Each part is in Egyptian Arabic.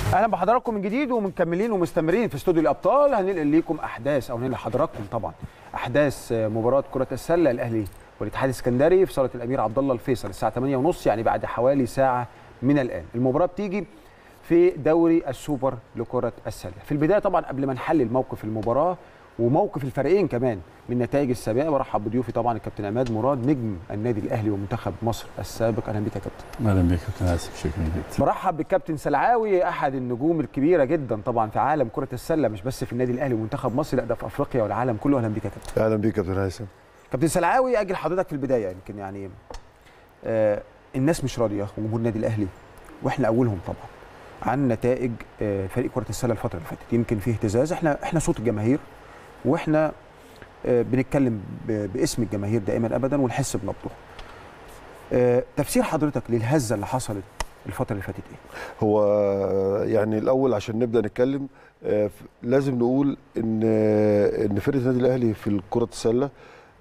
اهلا بحضراتكم من جديد ومكملين ومستمرين في استوديو الابطال هننقل لكم احداث او هننقل لحضراتكم طبعا احداث مباراه كره السله الاهلي والاتحاد السكندري في صاله الامير عبد الله الفيصل الساعه 8:30 يعني بعد حوالي ساعه من الان المباراه بتيجي في دوري السوبر لكره السله في البدايه طبعا قبل ما نحلل موقف المباراه وموقف الفريقين كمان من النتائج السابقه برحب بضيوفي طبعا الكابتن عماد مراد نجم النادي الاهلي ومنتخب مصر السابق اهلا بك يا كابتن اهلا بك كابتن اسف شكرا جدا برحب بالكابتن سلعاوي احد النجوم الكبيره جدا طبعا في عالم كره السله مش بس في النادي الاهلي ومنتخب مصر لا ده في افريقيا والعالم كله اهلا بك يا كابتن اهلا بيك يا كابتن هيثم كابتن سلعاوي اجل حضرتك في البدايه يمكن يعني آه الناس مش راضيه وجمهور النادي الاهلي واحنا اولهم طبعا عن نتائج آه فريق كره السله الفتره اللي فاتت يمكن في اهتزاز احنا احنا صوت الجماهير واحنا آه بنتكلم باسم الجماهير دائما ابدا ونحس بنبضه آه تفسير حضرتك للهزه اللي حصلت الفتره اللي فاتت ايه هو يعني الاول عشان نبدا نتكلم آه لازم نقول ان ان فرقه النادي الاهلي في كره السله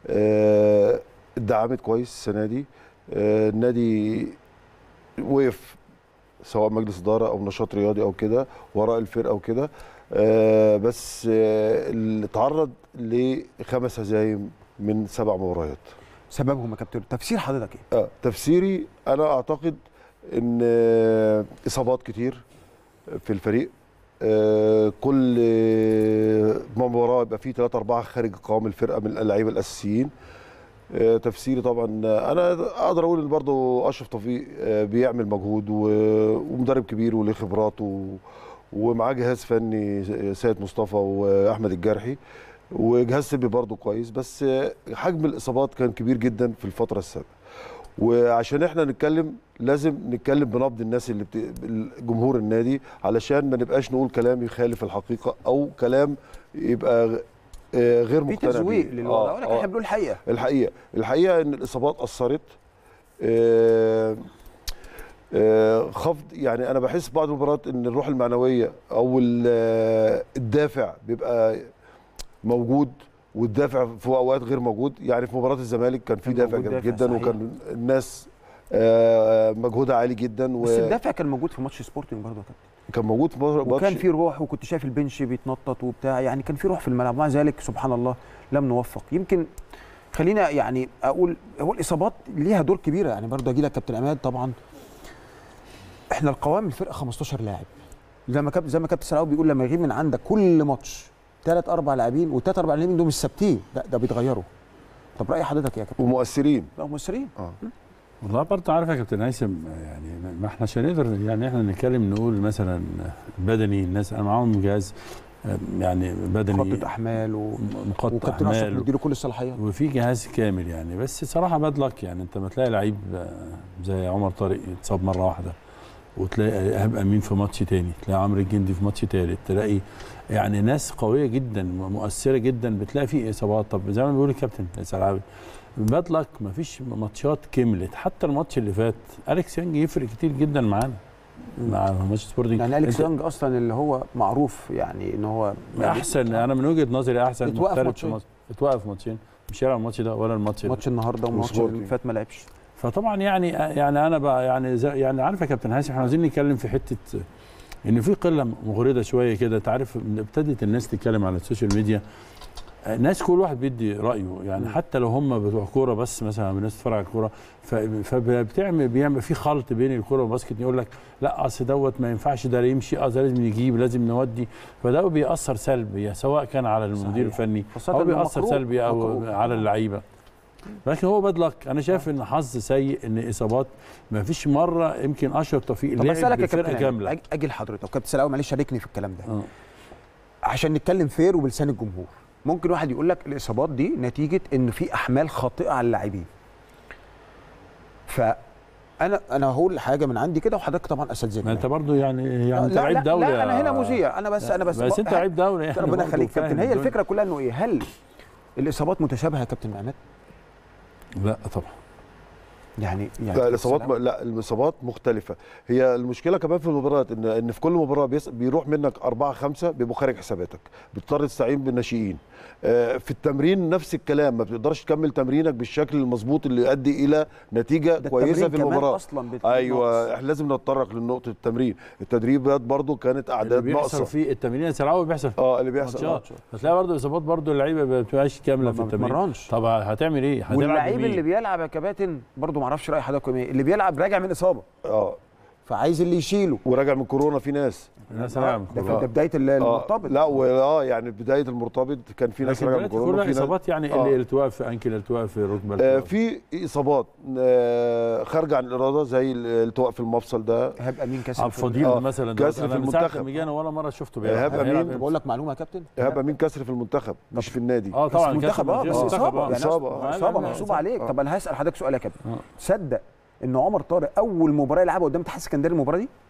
اتدعمت كويس السنه دي النادي وقف سواء مجلس اداره او نشاط رياضي او كده وراء الفرقه وكده بس اللي تعرض لخمس هزايم من سبع مباريات سببهم يا كابتن تفسير حضرتك ايه اه تفسيري انا اعتقد ان اصابات كتير في الفريق آه كل مباراه يبقى فيه 3 4 خارج قوام الفرقه من اللعيبه الاساسيين آه تفسيري طبعا انا اقدر اقول ان برضو اشرف توفيق آه بيعمل مجهود ومدرب كبير وليه خبرات ومعاه جهاز فني سيد مصطفى واحمد الجرحي وجهاز طبي برضو كويس بس حجم الاصابات كان كبير جدا في الفتره السابقه وعشان احنا نتكلم لازم نتكلم بنبض الناس اللي بت... جمهور النادي علشان ما نبقاش نقول كلام يخالف الحقيقه او كلام يبقى غير في مقتنع تزويق للوضع ولكن احنا بنقول الحقيقه الحقيقه الحقيقه ان الاصابات اثرت آه آه خفض يعني انا بحس بعض المباريات ان الروح المعنويه او الدافع بيبقى موجود والدافع في اوقات غير موجود يعني في مباراه الزمالك كان في دافع جامد جدا صحيح. وكان الناس آه مجهودها عالي جدا و... بس الدافع كان موجود في ماتش سبورتنج برضه يا كابتن كان موجود في ماتش وكان في روح وكنت شايف البنش بيتنطط وبتاع يعني كان في روح في الملعب مع ذلك سبحان الله لم نوفق يمكن خلينا يعني اقول هو الاصابات ليها دور كبيره يعني برضه اجي لك كابتن عماد طبعا احنا القوام الفرقه 15 لاعب زي ما كابتن زي ما كابتن سلاوي بيقول لما يغيب من عندك كل ماتش ثلاث اربع لاعبين والثلاث اربع لاعبين دول مش ثابتين لا ده بيتغيروا طب راي حضرتك يا كابتن ومؤثرين لا مؤثرين اه والله برضه عارف يا كابتن هيثم يعني ما احنا عشان نقدر يعني احنا نتكلم نقول مثلا بدني الناس انا معاهم جهاز يعني بدني مخطط احمال و... مخطط وكابتن اشرف احمال مديله كل الصلاحيات وفي جهاز كامل يعني بس صراحه بدلك يعني انت ما تلاقي لعيب زي عمر طارق يتصاب مره واحده وتلاقي ايهاب امين في ماتش تاني تلاقي عمرو الجندي في ماتش تالت تلاقي يعني ناس قويه جدا مؤثره جدا بتلاقي في اصابات طب زي ما بيقول الكابتن سلعاوي بدلك ما فيش ماتشات كملت حتى الماتش اللي فات اليكس يانج يفرق كتير جدا معانا مع ماتش سبورتنج يعني اليكس يانج اصلا اللي هو معروف يعني ان هو احسن انا من وجهه نظري احسن اتوقف ماتشين اتوقف ماتشين مش هيلعب الماتش ده ولا الماتش ده ماتش النهارده والماتش اللي فات ما لعبش فطبعا يعني يعني انا بقى يعني يعني عارف يا كابتن هاشم احنا عايزين نتكلم في حته ان في قله مغرضه شويه كده انت عارف ابتدت الناس تتكلم على السوشيال ميديا ناس كل واحد بيدي رايه يعني م. حتى لو هم بتوع كوره بس مثلا الناس بتتفرج على الكوره فبتعمل بيعمل في خلط بين الكوره والباسكت يقول لك لا اصل دوت ما ينفعش ده يمشي اه ده لازم نجيب لازم نودي فده بيأثر سلبي سواء كان على المدير الفني او بيأثر سلبي او مكروه. على اللعيبه لكن هو بدلك انا شايف ان حظ سيء ان اصابات ما فيش مره يمكن اشرف توفيق طب اسالك يا كابتن كامله اجي لحضرتك كابتن سلاوي معلش شاركني في الكلام ده أوه. عشان نتكلم فير وبلسان الجمهور ممكن واحد يقول لك الاصابات دي نتيجه ان في احمال خاطئه على اللاعبين فانا انا هقول حاجه من عندي كده وحضرتك طبعا اساتذتنا ما انت برضه يعني يعني انت لا لعيب لا دولي لا انا هنا مذيع انا بس انا بس بس انت لعيب دولي يعني ربنا برضه يخليك كابتن فاهم هي الدنيا. الفكره كلها انه ايه هل الاصابات متشابهه يا كابتن عماد لا طبعا يعني يعني لا الاصابات م... لا الاصابات مختلفه هي المشكله كمان في المباريات ان ان في كل مباراه بيس... بيروح منك أربعة خمسة بيبقوا خارج حساباتك بتضطر تستعين بالناشئين آه، في التمرين نفس الكلام ما بتقدرش تكمل تمرينك بالشكل المظبوط اللي يؤدي الى نتيجه ده كويسه التمرين في كمان المباراه أصلاً بتكون ايوه ناقص. احنا لازم نتطرق لنقطه التمرين التدريبات برضو كانت اللي اعداد بيحصل ناقصه في التمرين السرعوي بيحصل في اه اللي بيحصل آه. ماتشات هتلاقي برضه اصابات برضه اللعيبه ما بتبقاش كامله ما في التمرين بتمرنش. طب هتعمل ايه؟ هتلعب واللعيب بمين؟ اللي بيلعب يا كباتن برضه ما اعرفش راي حضراتكم ايه اللي بيلعب راجع من اصابه اه فعايز اللي يشيله وراجع من كورونا في ناس الناس آه، هتلعب ده, كورة. ده بدايه ال- آه المرتبط لا اه يعني بدايه المرتبط كان في ناس لكن راجعه من دلوقتي كورونا كلها في ناس اصابات يعني آه. اللي التواء في انكل التواء في ركبه آه التواء في اصابات آه خارجه عن الاراده زي الالتواء في المفصل ده هيبقى مين كسر عبد في الفضيل آه، مثلا كسر دلوقتي في أنا من ساعة المنتخب. لما جانا ولا مره شفته إيهاب هيلعب أمين. إمتى؟ بقول لك معلومه يا كابتن ايهاب امين كسر في المنتخب مش في النادي اه طبعا بس المنتخب اه كسر بس في المنتخب، اصابه آه. يعني إصابة. اصابه لا، اصابه لا، محسوبه لا. عليك آه. طب انا هسال حضرتك سؤال يا كابتن آه. تصدق ان عمر طارق اول مباراه يلعبها قدام اتحاد اسكندريه المباراه دي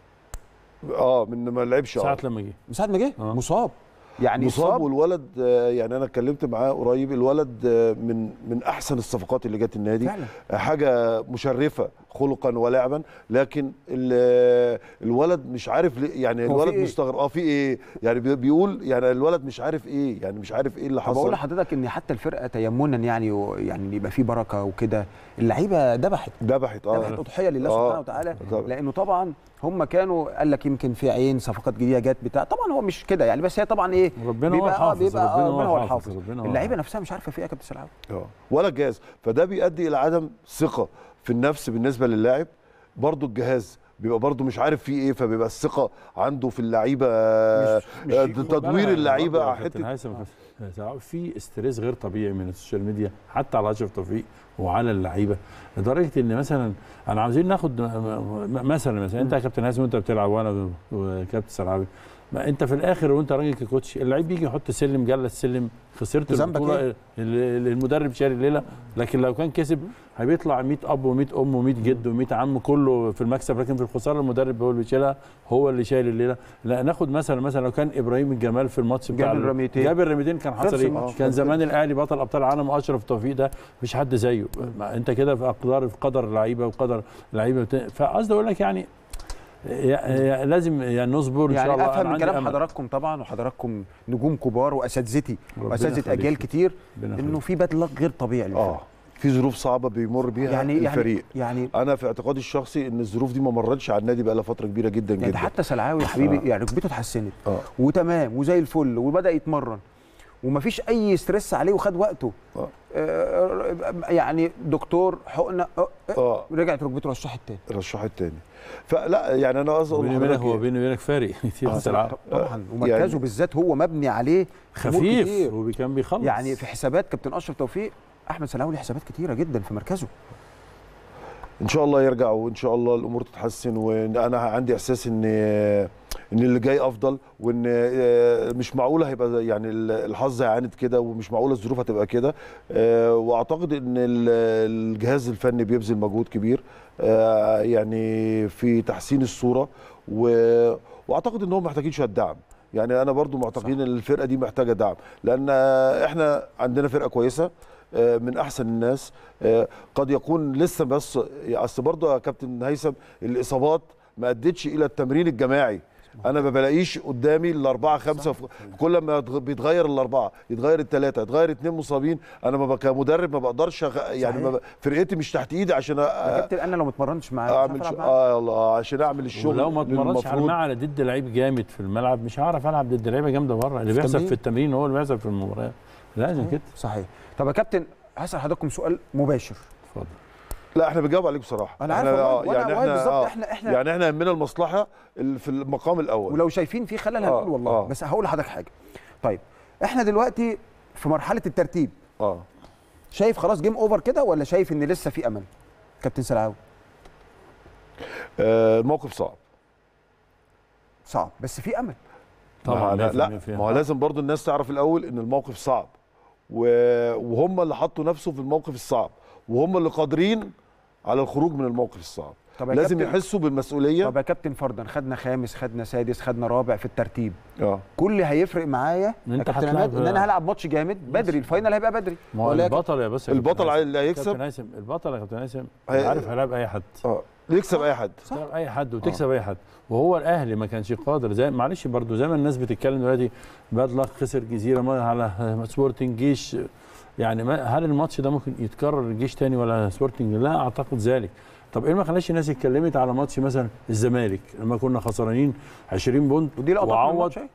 اه من ما لعبش ساعه اه لما جه من ساعه ما جه آه. مصاب يعني مصاب اصاب والولد آه، يعني انا اتكلمت معاه قريب الولد آه، من من احسن الصفقات اللي جت النادي فعلا آه، حاجه مشرفه خلقا ولعبا لكن ال- الولد مش عارف ليه يعني هو في الولد إيه؟ مستغرب اه في ايه يعني بي- بيقول يعني الولد مش عارف ايه يعني مش عارف ايه اللي طب بقول حصل لحضرتك ان حتى الفرقه تيمنا يعني و- يعني يبقى في بركه وكده اللعيبه ذبحت ذبحت ذبحت اه اضحيه لله آه. سبحانه وتعالى طبعا. لانه طبعا هم كانوا قال لك يمكن في عين صفقات جديده جت بتاع طبعا هو مش كده يعني بس هي طبعا ايه ربنا هو بيبقى اه الحافظ بيبقى ربنا آه هو ربنا هو الحافظ الحافظ ربنا هو اللعيبه الحافظ. نفسها مش عارفه في ايه يا كابتن سلعاوي اه ولا جهاز فده بيؤدي الى عدم ثقه في النفس بالنسبه للاعب برضو الجهاز بيبقى برضو مش عارف فيه ايه فبيبقى الثقه عنده في اللعيبه آه، مش- آه، مش- تدوير اللعيبه على حته حته هيثم في استريس غير طبيعي من السوشيال ميديا حتى على اشرف توفيق وعلى اللعيبه لدرجه ان مثلا انا عاوزين ناخد م- م- مثلا مثلا انت يا كابتن هيثم وانت بتلعب وانا وكابتن سرعاوي ما انت في الاخر وانت راجل ككوتش اللعيب بيجي يحط سلم جلس سلم خسرت ذنبك البطوله إيه؟ ال- المدرب شاري الليله لكن لو كان كسب هيطلع 100 اب و100 ام و100 جد و100 عم كله في المكسب لكن في الخساره المدرب هو اللي بيشيلها هو اللي شايل الليله لا ناخد مثلا مثلا لو كان ابراهيم الجمال في الماتش بتاع جاب ال- الرميتين. جاب الرميتين كان خلص حصل ايه الماتش. كان زمان الاهلي بطل ابطال العالم اشرف توفيق ده مش حد زيه ما انت كده في اقدار في قدر اللعيبه وقدر اللعيبه بت- فقصدي اقول لك يعني يا- يا- لازم يعني نصبر ان شاء يعني الله افهم أنا من عندي كلام أمل. حضراتكم طبعا وحضراتكم نجوم كبار واساتذتي ربنا واساتذه يخليك. اجيال كتير ربنا انه يخليك. في باد لك غير طبيعي للفرقة. اه في ظروف صعبه بيمر بيها يعني الفريق يعني يعني انا في اعتقادي الشخصي ان الظروف دي ما مرتش على النادي بقى لها فتره كبيره جدا يعني جدا حتى سلعاوي يا حبيبي آه. يعني ركبته اتحسنت اه وتمام وزي الفل وبدا يتمرن ومفيش اي ستريس عليه وخد وقته آه. آه، يعني دكتور حقنه آه، آه، اه رجعت ركبته رشحت تاني رشح التاني فلا يعني انا قصدي اقول بيني وبينك لحضرتك هو إيه؟ بيني وبينك فارق كتير في العالم طبعا ومركزه يعني- بالذات هو مبني عليه أمور خفيف كتير. وكان بيخلص يعني في حسابات كابتن اشرف توفيق احمد سلعاوي ليه حسابات كتيره جدا في مركزه ان شاء الله يرجع وان شاء الله الامور تتحسن وانا عندي احساس ان ان اللي جاي افضل وان آه، مش معقوله هيبقى زي- يعني ال- الحظ هيعاند كده ومش معقوله الظروف هتبقى كده آه، واعتقد ان ال- الجهاز الفني بيبذل مجهود كبير آه، يعني في تحسين الصوره و- واعتقد انهم محتاجين شويه دعم يعني انا برضو معتقدين ان الفرقه دي محتاجه دعم لان آه، احنا عندنا فرقه كويسه آه، من احسن الناس آه، قد يكون لسه بس اصل برضه يا كابتن هيثم الاصابات ما ادتش الى التمرين الجماعي انا ما بلاقيش قدامي الاربعه خمسه في كل ما يتغ- بيتغير الاربعه يتغير الثلاثه يتغير اثنين مصابين انا ما ب- كمدرب ما بقدرش أغ- يعني ما ب- فرقتي مش تحت ايدي عشان أ- يا كابتن انا لو ما اتمرنش معاه مش اعمل هعرف ش... ألعب معاه. اه الله عشان اعمل الشغل ولو ما اتمرنش على المفروض. الملعب ضد لعيب جامد في الملعب مش هعرف العب ضد لعيبه جامده بره اللي في بيحصل التمرين؟ في التمرين هو اللي بيحصل في المباريات لازم كده صحيح طب يا كابتن هسال حضراتكم سؤال مباشر اتفضل لا احنا بنجاوب عليك بصراحه انا عارف إحنا- والله، آه، وأنا- يعني وأنا احنا بالظبط آه، إحنا- إحنا- يعني احنا يهمنا المصلحه ال- في المقام الاول ولو شايفين في خلل آه، هنقول والله آه. بس هقول لحضرتك حاجه طيب احنا دلوقتي في مرحله الترتيب اه شايف خلاص جيم اوفر كده ولا شايف ان لسه في امل كابتن سلعاوي آه، الموقف صعب صعب بس في امل طبعا ما 100% لا فيها. ما هو لازم برضو الناس تعرف الاول ان الموقف صعب و- وهم اللي حطوا نفسه في الموقف الصعب وهم اللي قادرين على الخروج من الموقف الصعب طب يا لازم كابتن- يحسوا بالمسؤوليه طب يا كابتن فرضا خدنا خامس خدنا سادس خدنا رابع في الترتيب اه كل اللي هيفرق معايا إن يا أنت كابتن هتلعب- عماد ان انا هلعب ماتش جامد بدري الفاينل هيبقى بدري ما هو ولا يا البطل يا بس يا البطل كابتن اللي هيثم. هيكسب كابتن هيثم البطل يا كابتن هيثم هي- عارف هيلاعب اي حد اه يكسب اي حد صح. تلعب اي حد وتكسب اي حد وهو الاهلي ما كانش قادر زي معلش برضو زي ما الناس بتتكلم دلوقتي باد لك خسر جزيره ما على سبورتنج جيش يعني ما هل الماتش ده ممكن يتكرر الجيش تاني ولا سبورتنج لا اعتقد ذلك طب ايه ما خلاش الناس اتكلمت على ماتش مثلا الزمالك لما كنا خسرانين 20 بونت ودي لقطات من وعوض الماتش أهي.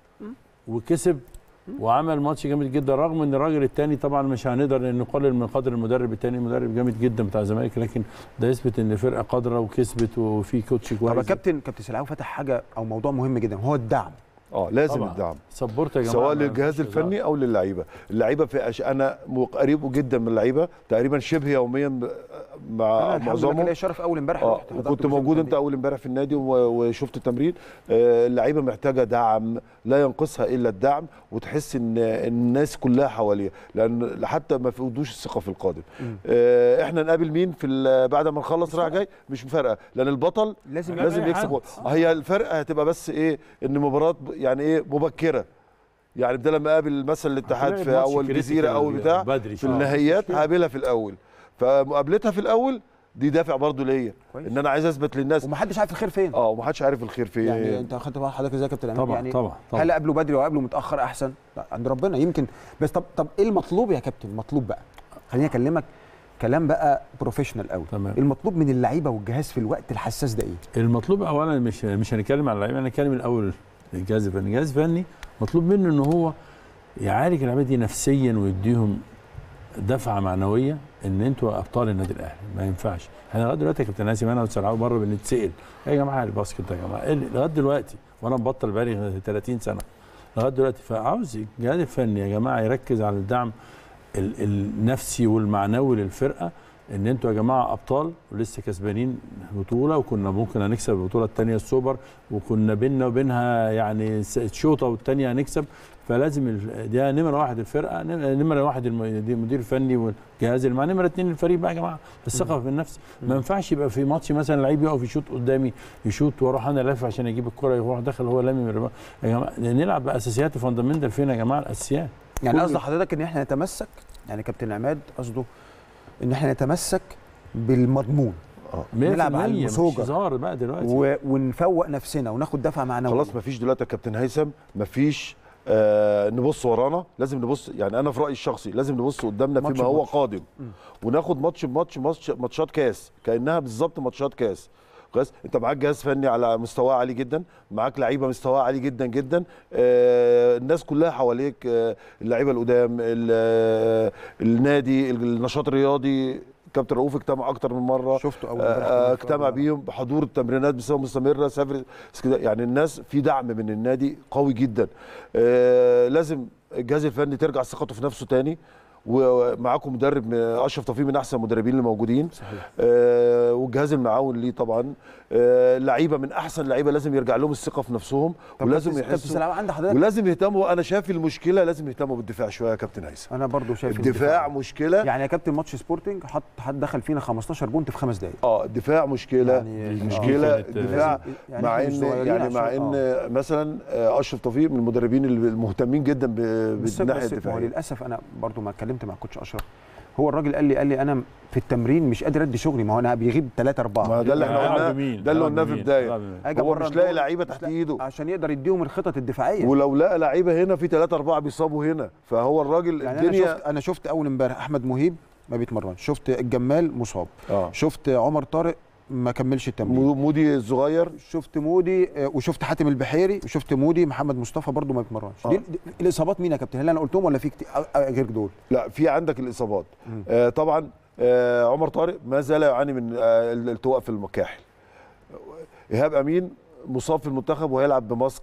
وكسب وعمل ماتش جامد جدا رغم ان الراجل الثاني طبعا مش هنقدر نقلل من قدر المدرب الثاني مدرب جامد جدا بتاع الزمالك لكن ده يثبت ان الفرقه قادره وكسبت وفي كوتش طب يا كويس كابتن كابتن سلعاوي فتح حاجه او موضوع مهم جدا هو الدعم اه لازم طبعاً. الدعم سبورت يا جماعه سواء ما للجهاز فيش هزار. الفني او للعيبه اللعيبه في أش... انا م- قريب جدا من اللعيبه تقريبا شبه يوميا ب- انا مع الحمد لله معظمهم كان ليا شرف اول امبارح اه رحت حضرت وكنت جزء موجود من انت اول امبارح في النادي و- وشفت التمرين آه، اللعيبه محتاجه دعم لا ينقصها الا الدعم وتحس ان الناس كلها حواليها لان حتى ما فقدوش الثقه في القادم مم. آه، احنا نقابل مين في ال- بعد ما نخلص رايح جاي مش فارقه لان البطل لازم لا، لازم أي يكسب حد. هي الفرقه هتبقى بس ايه ان مباراه ب- يعني ايه مبكره يعني ده لما قابل مثلا الاتحاد هتلاقي في الماتش اول كريتيكال جزيره او بتاع بدري في شوية. النهائيات هقابلها في الاول فمقابلتها في الاول دي دافع برضو ليا كويس. ان انا عايز اثبت للناس ومحدش عارف الخير فين اه ومحدش عارف الخير فين يعني انت خدت بال حضرتك ازاي يا كابتن امين طبعا يعني طبعا طبعا هل قابله بدري وقابله متاخر احسن لا عند ربنا يمكن بس طب طب ايه المطلوب يا كابتن مطلوب بقى خليني اكلمك كلام بقى بروفيشنال قوي تمام. المطلوب من اللعيبه والجهاز في الوقت الحساس ده ايه المطلوب اولا مش مش هنتكلم على اللعيبه هنتكلم الاول الجهاز الفني الجهاز الفني مطلوب منه ان هو يعالج اللعيبه دي نفسيا ويديهم دفعه معنويه ان انتوا ابطال النادي الاهلي ما ينفعش احنا لغايه دلوقتي يا كابتن هاسم انا وسلعاوي بره بنتسال يا جماعه الباسكت يا جماعه إيه اللي- لغايه دلوقتي وانا مبطل بقالي 30 سنه لغايه دلوقتي فعاوز الجهاز الفني يا جماعه يركز على الدعم ال- النفسي والمعنوي للفرقه ان انتوا يا جماعه ابطال ولسه كسبانين بطوله وكنا ممكن هنكسب البطوله الثانيه السوبر وكنا بيننا وبينها يعني س- شوطه والثانيه هنكسب فلازم ال- ده نمره واحد الفرقه نم- نمره واحد الم- دي المدير الفني والجهاز المع نمره اثنين الفريق بقى يا جماعه الثقه في النفس ما ينفعش يبقى في ماتش مثلا لعيب يقف يشوط قدامي يشوط واروح انا لافف عشان اجيب الكره يروح داخل هو لامم الرباط. يا جماعه نلعب باساسيات وفاندمنتال فين يا جماعه الاساسيات يعني كل- قصد حضرتك ان احنا نتمسك يعني كابتن عماد قصده ان احنا نتمسك بالمضمون نلعب على 100% مش المسوجة. هزار بقى دلوقتي و... ونفوق نفسنا وناخد دفعه معنويه خلاص مفيش دلوقتي يا كابتن هيثم مفيش آه نبص ورانا لازم نبص يعني انا في رايي الشخصي لازم نبص قدامنا ماتش فيما هو بماتش. قادم وناخد ماتش بماتش ماتش ماتشات كاس كانها بالظبط ماتشات كاس كويس انت معاك جهاز فني على مستوى عالي جدا معاك لعيبه مستوى عالي جدا جدا آه الناس كلها حواليك آه اللعيبه القدام ال- آه النادي النشاط الرياضي كابتن رؤوف اجتمع اكتر من مره شفته اول آه، امبارح آه، كنا اجتمع في- بيهم بحضور التمرينات بصفه مستمره سافر اسكندرية. يعني الناس في دعم من النادي قوي جدا آه، لازم الجهاز الفني ترجع ثقته في نفسه تاني ومعاكم مدرب م- اشرف توفيق من احسن المدربين اللي موجودين صحيح آه، والجهاز المعاون ليه طبعا آه، لعيبه من احسن لعيبه لازم يرجع لهم الثقه في نفسهم طب ولازم كابتن- كابتن يحسوا سلام عند حضرتك ولازم يهتموا انا شايف المشكله لازم يهتموا بالدفاع شويه يا كابتن هيثم انا برضو شايف الدفاع مشكله يعني يا كابتن ماتش سبورتنج حط حد دخل فينا 15 بونت في خمس دقائق اه الدفاع مشكله يعني مشكله كانت- الدفاع يعني مع إحنا مش ان صغيرين يعني مع عشان- ان مثلا آه، اشرف توفيق من المدربين المهتمين جدا ب- بس بالناحيه بس ما هو الدفاعيه للاسف انا برضو ما اتكلمت مع كوتش اشرف هو الراجل قال لي قال لي انا في التمرين مش قادر ادي شغلي ما هو انا بيغيب 3 4 ما ده اللي احنا هيلعب قلناه بمين؟ ده اللي هيلعب قلناه في بمين؟ البدايه هيلعب بمين؟ أجي هو أبرر مش لاقي دول. لعيبه تحت ايده عشان يقدر يديهم الخطط الدفاعيه ولو لقى لعيبه هنا في ثلاثة أربعة بيصابوا هنا فهو الراجل يعني انا الدنيا شفت انا شفت اول امبارح احمد مهيب ما بيتمرنش شفت الجمال مصاب اه شفت عمر طارق ما كملش التمرين مو- مودي الصغير شفت مودي آه، وشفت حاتم البحيري وشفت مودي محمد مصطفى برضو ما بيتمرنش آه. دي دي- الاصابات مين يا كابتن هل انا قلتهم ولا في كتير آه، آه، غير دول لا في عندك الإصابات مم. آه طبعا آه عمر طارق ما زال يعاني من آه الالتواء في المكاحل إيهاب أمين مصاب في المنتخب وهيلعب بماسك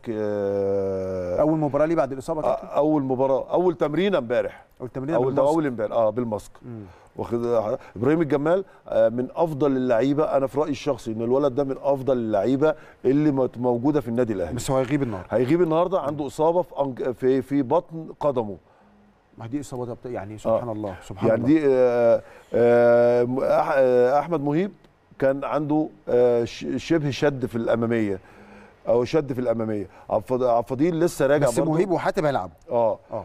آه اول مباراه ليه بعد الاصابه آه، كابتن اول مباراه اول تمرينه امبارح او التمرين اول اول امبارح اه بالماسك مم. واخد ابراهيم الجمال آه، من افضل اللعيبه انا في رايي الشخصي ان الولد ده من افضل اللعيبه اللي مت- موجوده في النادي الاهلي بس هو هيغيب النهارده هيغيب النهارده عنده اصابه في أنج... في في بطن قدمه ما دي اصابات بت- يعني سبحان الله سبحان يعني الله دي آه، آه، أح- آه، احمد مهيب كان عنده آه، ش- شبه شد في الاماميه او شد في الاماميه عبد الفض- عبد الفضيل لسه راجع بس برضه. مهيب وحاتم هيلعبوا اه اه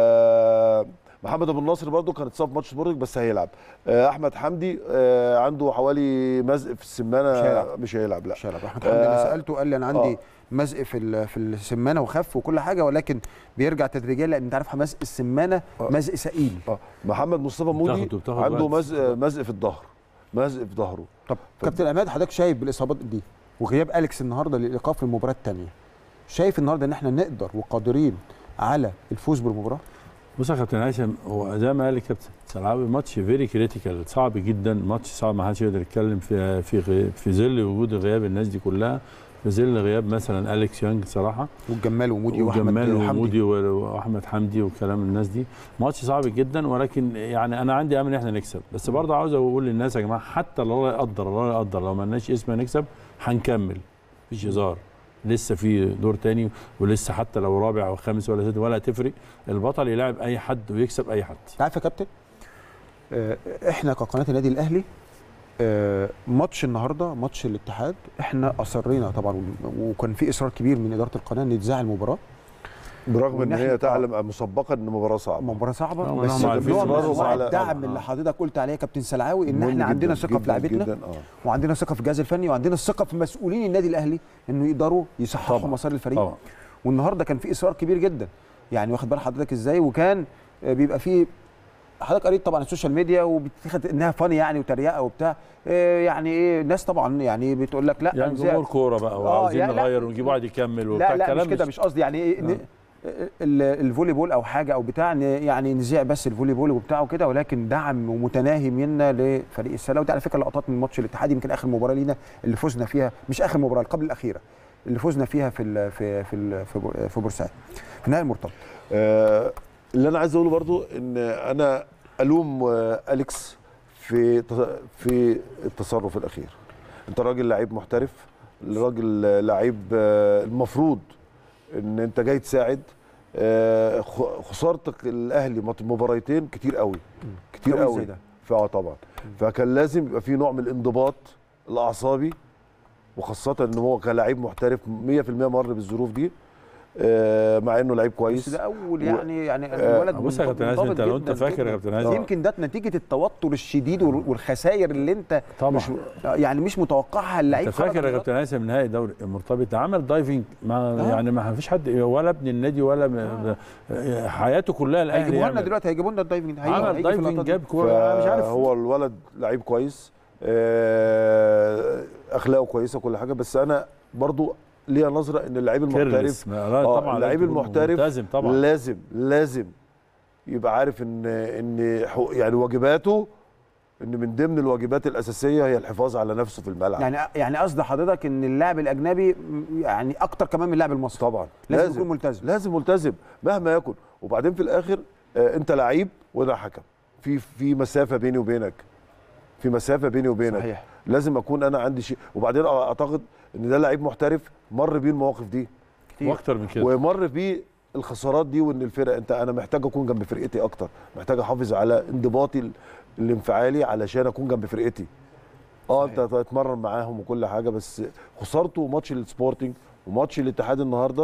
آه، محمد ابو النصر برضو كان اتصاب في ماتش سبورتنج بس هيلعب آه، احمد حمدي آه، عنده حوالي مزق في السمانه مش هيلعب. مش هيلعب لا مش هيلعب احمد حمدي انا آه، سالته قال لي انا عندي آه. مزق في ال- في السمانه وخف وكل حاجه ولكن بيرجع تدريجيا لان انت عارف مزق السمانه آه. مزق ثقيل آه، محمد مصطفى مودي بتاخد- بتاخد عنده وقت. مزق مزق في الظهر مزق في ظهره طب كابتن عماد حضرتك شايف بالاصابات دي وغياب اليكس النهارده للايقاف المباراه الثانيه شايف النهارده ان احنا نقدر وقادرين على الفوز بالمباراه بص يا كابتن هيثم هو زي ما قال الكابتن سلعاوي ماتش فيري كريتيكال صعب جدا ماتش صعب ما حدش يقدر يتكلم في في غي- في ظل وجود غياب الناس دي كلها في ظل غياب مثلا اليكس يانج صراحه والجمال ومودي واحمد وجمال حمدي ومودي و- واحمد حمدي وكلام الناس دي ماتش صعب جدا ولكن يعني انا عندي امل ان احنا نكسب بس برضه عاوز اقول للناس يا جماعه حتى لو الله يقدر الله يقدر لو ما لناش اسم نكسب هنكمل مفيش هزار لسه في دور تاني ولسه حتى لو رابع او خامس ولا سادس ولا هتفرق البطل يلاعب اي حد ويكسب اي حد انت عارف يا كابتن آه، احنا كقناه النادي الاهلي آه، ماتش النهارده ماتش الاتحاد احنا اصرينا طبعا وكان في اصرار كبير من اداره القناه ان تذاع المباراه برغم ان وإن هي إحنا- تعلم مسبقا ان المباراه صعبه مباراه صعبه لا، بس ونعم عارفين نوع من إصرارهم انواع على- الدعم آه. اللي حضرتك قلت عليه يا كابتن سلعاوي ان مهم احنا عندنا جداً ثقه في جداً لعيبتنا جداً، اه وعندنا ثقه في الجهاز الفني وعندنا ثقه في مسؤولين النادي الاهلي انه يقدروا يصححوا طبعاً. مسار الفريق طبعا والنهارده كان في اصرار كبير جدا يعني واخد بال حضرتك ازاي وكان آه، بيبقى في حضرتك قريت طبعا السوشيال ميديا وبتاخد انها فاني يعني وتريقه وبتاع آه، يعني ايه الناس طبعا يعني بتقول لك لا يعني نذيع- جمهور كوره بقى آه، وعاوزين يعني لا. نغير ونجيب واحد يكمل وبتاع لا لا الكلام مش كده مش قصدي يعني ايه آه. آه. الفولي بول او حاجه او بتاع ن- يعني نذيع بس الفولي بول وبتاع وكده ولكن دعم ومتناهي منا لفريق السله ودي على فكره لقطات من ماتش الاتحاد يمكن اخر مباراه لينا اللي فزنا فيها مش اخر مباراه قبل الاخيره اللي فزنا فيها في ال في في ال في بور- في بورسعيد في نهائي المرتبط آه، اللي انا عايز اقوله برضو ان انا الوم آه، اليكس في تص- في التصرف الاخير انت راجل لعيب محترف راجل آه، لعيب آه، المفروض ان انت جاي تساعد آه، خ- خسارتك الاهلي مط- مباريتين كتير قوي كتير قوي قوي زي ده. فاه طبعا فكان لازم يبقى في نوع من الانضباط الاعصابي وخاصه ان هو كلاعب محترف 100% مر بالظروف دي آه، مع انه لعيب بس كويس ده اول و- يعني يعني آه، الولد بص يا كابتن منضبط هاشم، انت لو انت جداً فاكر يا جداً. كابتن هاشم. يمكن ده نتيجه التوتر الشديد وال- والخسائر اللي انت طبعا مش يعني مش متوقعها اللعيب انت فاكر يا كابتن هيثم نهائي دوري المرتبط عمل دايفنج ما آه. يعني ما فيش حد ولا ابن النادي ولا م- حياته كلها الاهلي هيجيبوها لنا يعمل. دلوقتي هيجيبوا لنا الدايفنج هيجي- عمل هيجي في دايفنج اللقطات دي. جاب كوره مش عارف هو الولد لعيب كويس آه، اخلاقه كويسه كل حاجه بس انا برضو ليا نظره ان اللعيب المحترف كيرلس ما- لا آه، طبعا اللعيب لازم يكون المحترف ملتزم طبعا لازم لازم يبقى عارف ان ان حو- يعني واجباته ان من ضمن الواجبات الاساسيه هي الحفاظ على نفسه في الملعب يعني يعني قصد حضرتك ان اللاعب الاجنبي م- يعني اكتر كمان من اللاعب المصري طبعا لازم يكون ملتزم لازم ملتزم مهما يكن وبعدين في الاخر آه، انت لعيب وانا حكم في في مسافه بيني وبينك في مسافه بيني وبينك صحيح لازم اكون انا عندي شيء وبعدين اعتقد ان ده لعيب محترف مر بيه المواقف دي كتير. واكتر من كده ومر بيه الخسارات دي وان الفرق انت انا محتاج اكون جنب فرقتي اكتر محتاج احافظ على انضباطي ال- الانفعالي علشان اكون جنب فرقتي اه انت تتمرن معاهم وكل حاجه بس خسارته ماتش السبورتنج وماتش الاتحاد النهارده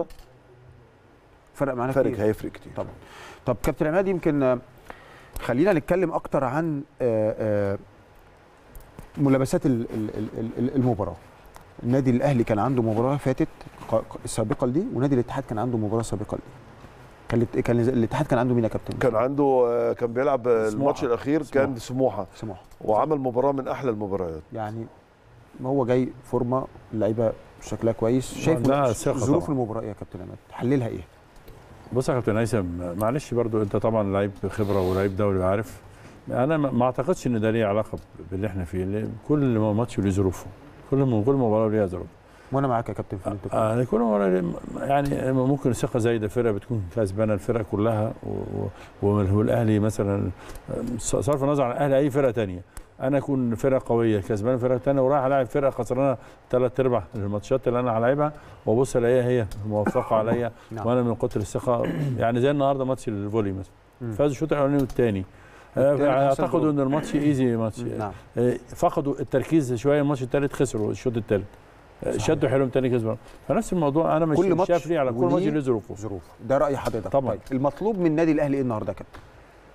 فرق معانا فرق كتير هيفرق كتير طبعا طب كابتن عماد يمكن آه، خلينا نتكلم اكتر عن آه، آه، ملابسات ال- ال- ال- ال- المباراه النادي الاهلي كان عنده مباراه فاتت ق- ق- سابقه لدي ونادي الاتحاد كان عنده مباراه سابقه لدي كان الات- كان الاتحاد كان عنده مين يا كابتن كان عنده آه، كان بيلعب آه، الماتش الاخير كان سموحه سموحه وعمل مباراه من احلى المباريات يعني هو جاي فورمه اللعيبه شكلها كويس شايف عندها ثقة ظروف طبعاً. المباراه إيه يا كابتن عماد تحللها ايه بص يا كابتن هيثم معلش برضو انت طبعا لعيب خبره ولعيب دولي وعارف انا ما ما اعتقدش ان ده ليه علاقه باللي احنا فيه لأن كل ماتش له ظروفه كل م- كل مباراه ليها ظروف وانا معاك يا كابتن في اللي انت بتقوله. آه كل مباراه يعني ممكن ثقه زايده فرقه بتكون كسبانه الفرقه كلها و- و- والاهلي مثلا صرف النظر عن الاهلي اي فرقه تانية انا اكون فرقه قويه كسبانه فرقه تانية ورايح العب فرقه خسرانه ثلاث ارباع الماتشات اللي انا هلاعبها وابص الاقيها هي موفقه عليا نعم. وانا من كتر الثقه يعني زي النهارده ماتش الفولي مثلا مم. فاز الشوط الاولاني والثاني والتالت آه، حصل اعتقدوا ان الماتش ايزي ماتش نعم آه، فقدوا التركيز شويه الماتش الثالث خسروا الشوط الثالث صحيح. شدوا حيلهم تاني كسبوا فنفس الموضوع انا مش كل مش ماتش شايف ليه على كل وليه ماتش ليه ظروفه ظروف ده راي حضرتك طبعاً. طيب المطلوب من النادي الاهلي ايه النهارده يا كابتن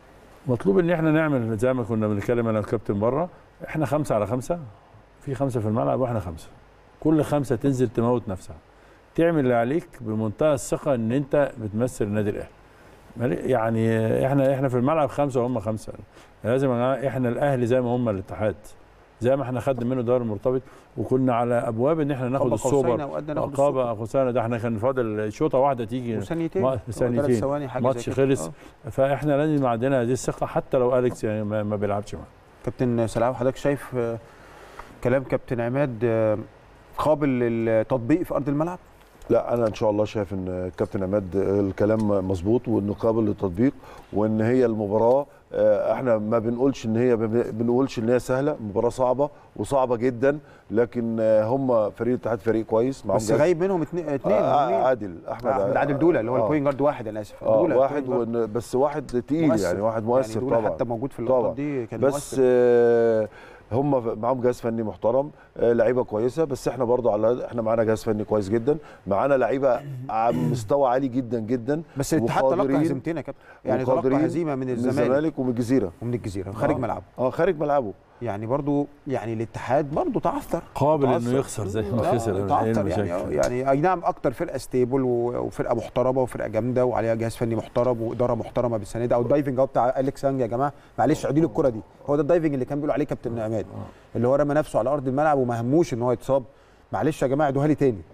مطلوب ان احنا نعمل زي ما كنا بنتكلم انا والكابتن بره احنا خمسه على خمسه في خمسه في الملعب واحنا خمسه كل خمسه تنزل تموت نفسها تعمل اللي عليك بمنتهى الثقه ان انت بتمثل النادي الاهلي مالي- يعني احنا احنا في الملعب خمسه وهم خمسه لازم يا جماعة احنا الاهلي زي ما هم الاتحاد زي ما احنا خدنا منه دوري مرتبط وكنا على ابواب ان احنا ناخد قاب قوسين السوبر أو أدنى ناخد السوبر. قاب قوسنا ده احنا كان فاضل شوطه واحده تيجي وثانيتين ما- هو ثلاث ثانيتين. ثواني حاجه ماتش زي كده. خلص. آه. فاحنا لازم يبقى عندنا هذه الثقه حتى لو اليكس يعني ما, ما بيلعبش معاه كابتن سلام حضرتك شايف آه، كلام كابتن عماد آه، قابل للتطبيق في ارض الملعب لا انا ان شاء الله شايف ان كابتن عماد الكلام مظبوط وانه قابل للتطبيق وان هي المباراه آه، احنا ما بنقولش ان هي ما بنقولش ان هي سهله مباراه صعبه وصعبه جدا لكن آه، هم فريق الاتحاد فريق كويس معاهم بس جهاز- غايب منهم اثنين اثنين آه، مين؟ عادل احمد احمد عادل دوله اللي هو آه. البوينت جارد واحد انا اسف اه دوله واحد البوينت جارد. وإن- بس واحد تقيل مؤثر. يعني واحد مؤثر يعني دوله طبعا حتى موجود في طبعاً. اللقطات دي كان بس مؤثر آه، هم معاهم جهاز فني محترم آه، لعيبه كويسه بس احنا برضو على احنا معانا جهاز فني كويس جدا معانا لعيبه على مستوى عالي جدا جدا بس الاتحاد تلقى وقادرين- هزيمتين يا كابتن يعني تلقى وقادرين هزيمه من من الزمالك الزمالك ومن الجزيره ومن الجزيره خارج آه. ملعبه اه خارج ملعبه يعني برضو يعني الاتحاد برضو تعثر قابل تعثر. انه يخسر زي ما آه، خسر تعثر إيه يعني آه، المشاكل؟ يعني اي نعم اكتر فرقه ستيبل و- وفرقه محترمه وفرقه جامده وعليها جهاز فني محترم واداره محترمه بتساندها او الدايفنج اهو بتاع اليكس هانج يا جماعه معلش عيدوا لي الكره دي هو ده الدايفنج اللي كان بيقولوا عليه كابتن عماد اللي هو رمى نفسه على ارض الملعب وما هموش ان هو يتصاب معلش يا جماعه ادوها لي تاني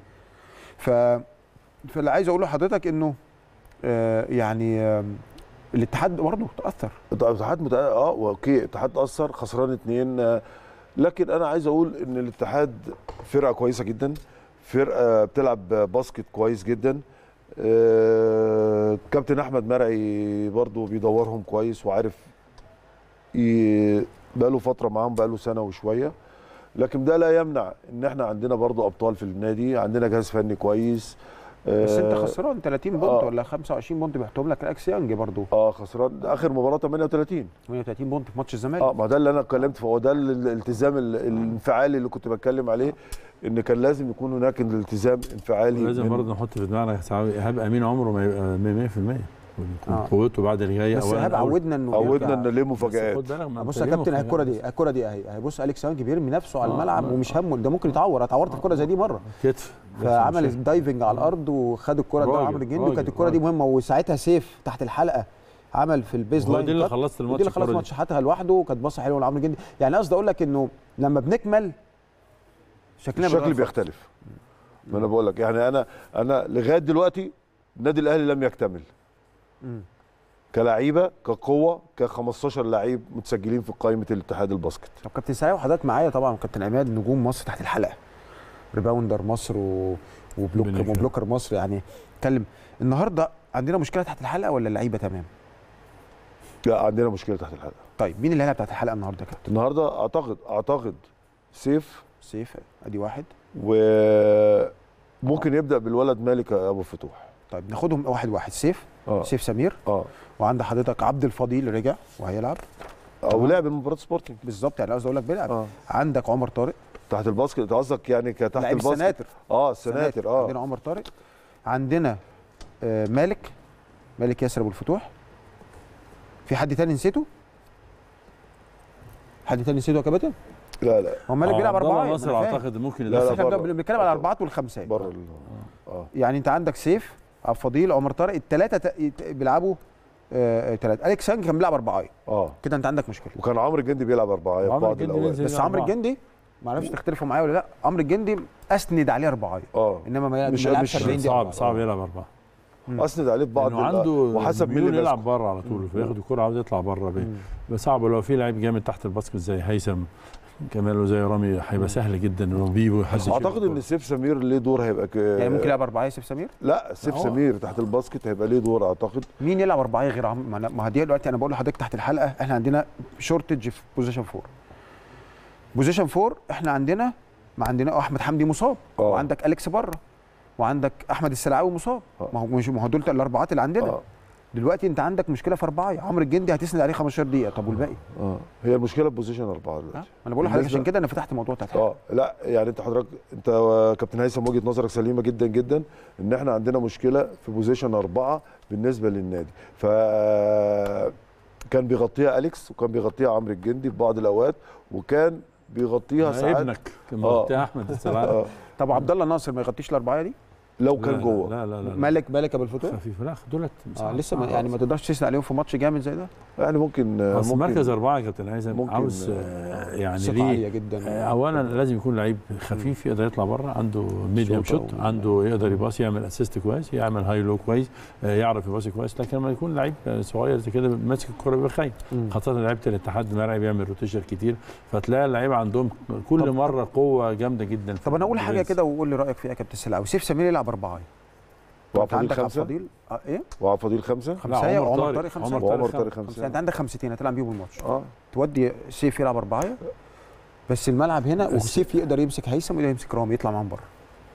ف فاللي عايز اقوله لحضرتك انه آه يعني آه الاتحاد برضه تاثر الاتحاد متأ... اه اوكي الاتحاد تاثر خسران اتنين آه، لكن انا عايز اقول ان الاتحاد فرقه كويسه جدا فرقه بتلعب باسكت كويس جدا آه، كابتن احمد مرعي برضو بيدورهم كويس وعارف ي... بقاله فتره معاهم بقاله سنه وشويه لكن ده لا يمنع ان احنا عندنا برضو ابطال في النادي عندنا جهاز فني كويس بس انت آه، خسران 30 بونت آه. ولا 25 بونت بيحطهم لك الاكس يانج برضه اه خسران ده اخر مباراه 38 38 بونت في ماتش الزمالك اه ما ده اللي انا اتكلمت فيه هو ده ال- الالتزام ال- الانفعالي اللي كنت بتكلم عليه ان كان لازم يكون هناك الالتزام انفعالي لازم من- برضه نحط في دماغنا ساعات ايهاب امين عمره ما يبقى 100% آه. قوته بعد اللي جاي بس ايهاب عودنا انه عودنا يرجع. ان ليه بس مفاجآت خد بالك ما بص أنت يا ليه كابتن اهي الكره مفاجآت؟ دي الكره دي اهي اهي بص اليكس هانج بيرمي نفسه على آه، الملعب آه. ومش همه ده ممكن يتعور اتعورت في كره زي دي مره كتف فعمل نفس الدايفنج على الارض وخد الكره ده راجل، عمرو الجندي راجل، وكانت الكره دي راجل. مهمه وساعتها سيف تحت الحلقه عمل في البيز هو لاين دي اللي كات. خلصت ودي الماتش اللي خلص الكرة دي. ماتش حتى لوحده وكانت باصه حلوه لعمرو الجندي يعني قصدي اقول لك انه لما بنكمل شكلنا الشكل بيتغير. بيختلف ما انا بقول لك يعني انا انا لغايه دلوقتي النادي الاهلي لم يكتمل مم. كلعيبه كقوه ك 15 لعيب متسجلين في قائمه الاتحاد الباسكت طب كابتن سعيد وحضرتك معايا طبعا كابتن عماد نجوم مصر تحت الحلقه ريباوندر مصر و... وبلوك ربنا يكرمك. وبلوكر مصر يعني اتكلم النهارده عندنا مشكله تحت الحلقه ولا اللعيبه تمام؟ لا عندنا مشكله تحت الحلقه طيب مين اللي هيلعب تحت الحلقه النهارده يا كابتن؟ النهارده اعتقد اعتقد سيف سيف ادي واحد وممكن يبدا بالولد مالك ابو فتوح طيب ناخدهم واحد واحد سيف اه سيف سمير اه وعند حضرتك عبد الفضيل رجع وهيلعب او لعب المباراه سبورتنج بالظبط يعني قصدي اقول لك بيلعب اه عندك عمر طارق تحت الباسكت أنت قصدك يعني كتحت لاعب الباسكت السناتر اه السناتر عندنا اه عمر طارق عندنا آه مالك مالك ياسر ابو الفتوح في حد تاني نسيته؟ حد تاني نسيته يا كابتن؟ لا لا هو مالك بيلعب عبد الله اربعه ناصر اعتقد ممكن لا، بس لا، يدخل احنا بره. بنتكلم على الاربعات والخمسات بره ال- اه يعني انت عندك سيف عبد الفضيل عمر طارق الثلاثه بيلعبوا ثلاثه اليكس هانج كان بيلعب اربعه اه كده انت عندك مشكله وكان عمرو الجندي بيلعب اربعه في عمرو بعض الجندي الاوقات نزل. بس بيلعب عمرو أربعة. الجندي ما اعرفش تختلفوا معايا ولا لا عمرو الجندي اسند عليه اربعه اه انما ما مش- ما يلعبش مش 40 دقيقه صعب أربعة. صعب يلعب اربعه اسند عليه في بعض لانه ال- عنده وحسب مين ميول اللي يلعب ماسكه بره على طول فياخد الكوره عاوز يطلع بره بيه مم. بس صعب لو في لعيب جامد تحت الباسكت زي هيثم كمال وزي رامي هيبقى سهل جدا وبيبو حد يشيل اعتقد ان الكرة. سيف سمير ليه دور هيبقى ك... يعني ممكن يلعب اربعه يوسف سمير لا سيف هو- سمير تحت الباسكت هيبقى ليه دور اعتقد مين يلعب اربعه غير عم ما أنا- ما هي دي دلوقتي انا بقول لحضرتك تحت الحلقه احنا عندنا شورتج في بوزيشن فور بوزيشن فور احنا عندنا ما عندنا احمد حمدي مصاب آه. وعندك اليكس بره وعندك احمد السلعاوي مصاب آه. ما هو مش ما هو دول الاربعات اللي عندنا اه دلوقتي انت عندك مشكله في اربعه عمرو الجندي هتسند عليه 15 دقيقه طب والباقي اه هي المشكله في بوزيشن اربعه ها؟ دلوقتي انا بقول لحضرتك بالنسبة- عشان كده انا فتحت موضوع تحت اه لا يعني انت حضرتك انت كابتن هيثم وجهه نظرك سليمه جدا جدا ان احنا عندنا مشكله في بوزيشن اربعه بالنسبه للنادي ف كان بيغطيها اليكس وكان بيغطيها عمرو الجندي في بعض الاوقات وكان بيغطيها ساعات ابنك كان آه. مغطيها احمد السلام آه طب عبد الله ناصر ما يغطيش الاربعه دي لو لا، كان لا، جوه لا لا لا, لا. مالك بالك ابو الفتوح خفيف لا دولت آه لسه ما يعني ما تقدرش تسند عليهم في ماتش جامد زي ده يعني ممكن اصل ممكن مركز اربعه يا كابتن هيثم ممكن، عاوز آه، يعني ثقه ليه عاليه جدا آه، اولا لازم يكون لعيب خفيف يقدر يطلع بره عنده ميديوم شوطة شوت و- عنده يقدر يباص يعمل اسيست كويس يعمل هاي لو كويس آه، يعرف يباصي كويس لكن لما يكون لعيب آه، صغير زي كده ماسك الكوره بيبقى خايف مم. خاصه لعيبه الاتحاد المرعي بيعمل روتيشن كتير فتلاقي اللعيبه عندهم كل طب- مره قوه جامده جدا في طب انا اقول حاجه الريس. كده وقول لي رايك فيها يا كابتن سلاوي سيف سمير يلعب اربعه وعبد انت عندك الفضيل عبد خمسه الفضيل آه ايه وعبد الفضيل خمسه لا، خمسه عمر وعمر طارق طارق خمسه عمر وعمر طارق طارق خمسه انت خمسه عندك خمستين هتلعب بيهم الماتش اه تودي سيف يلعب اربعه بس الملعب هنا بس- وسيف يقدر يمسك هيثم ويقدر يمسك رامي يطلع معاهم بره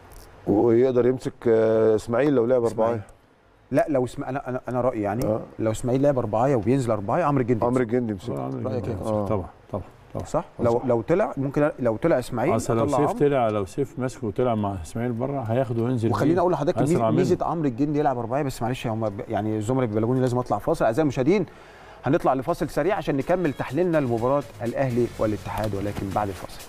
ويقدر يمسك آه، اسماعيل لو لعب إسماعيل. اربعه لا لو اسم... انا انا انا رايي يعني آه. لو اسماعيل لعب اربعه وبينزل اربعه عمرو الجندي عمرو يمسك. الجندي يمسك رأيك إيه؟ آه. طبعا طبعا طبعا صح لو لو طلع ممكن لو طلع اسماعيل اصل لو أطلع سيف عمرو. طلع لو سيف ماسكه وطلع مع اسماعيل بره هياخده وينزل وخليني بيه. اقول لحضرتك أسرع ميزه منه. ميزه عمرو الجندي يلعب اربعه بس معلش هم ب- يعني الزملاء بيبلغوني لازم اطلع فاصل اعزائي المشاهدين هنطلع لفاصل سريع عشان نكمل تحليلنا لمباراه الاهلي والاتحاد ولكن بعد الفاصل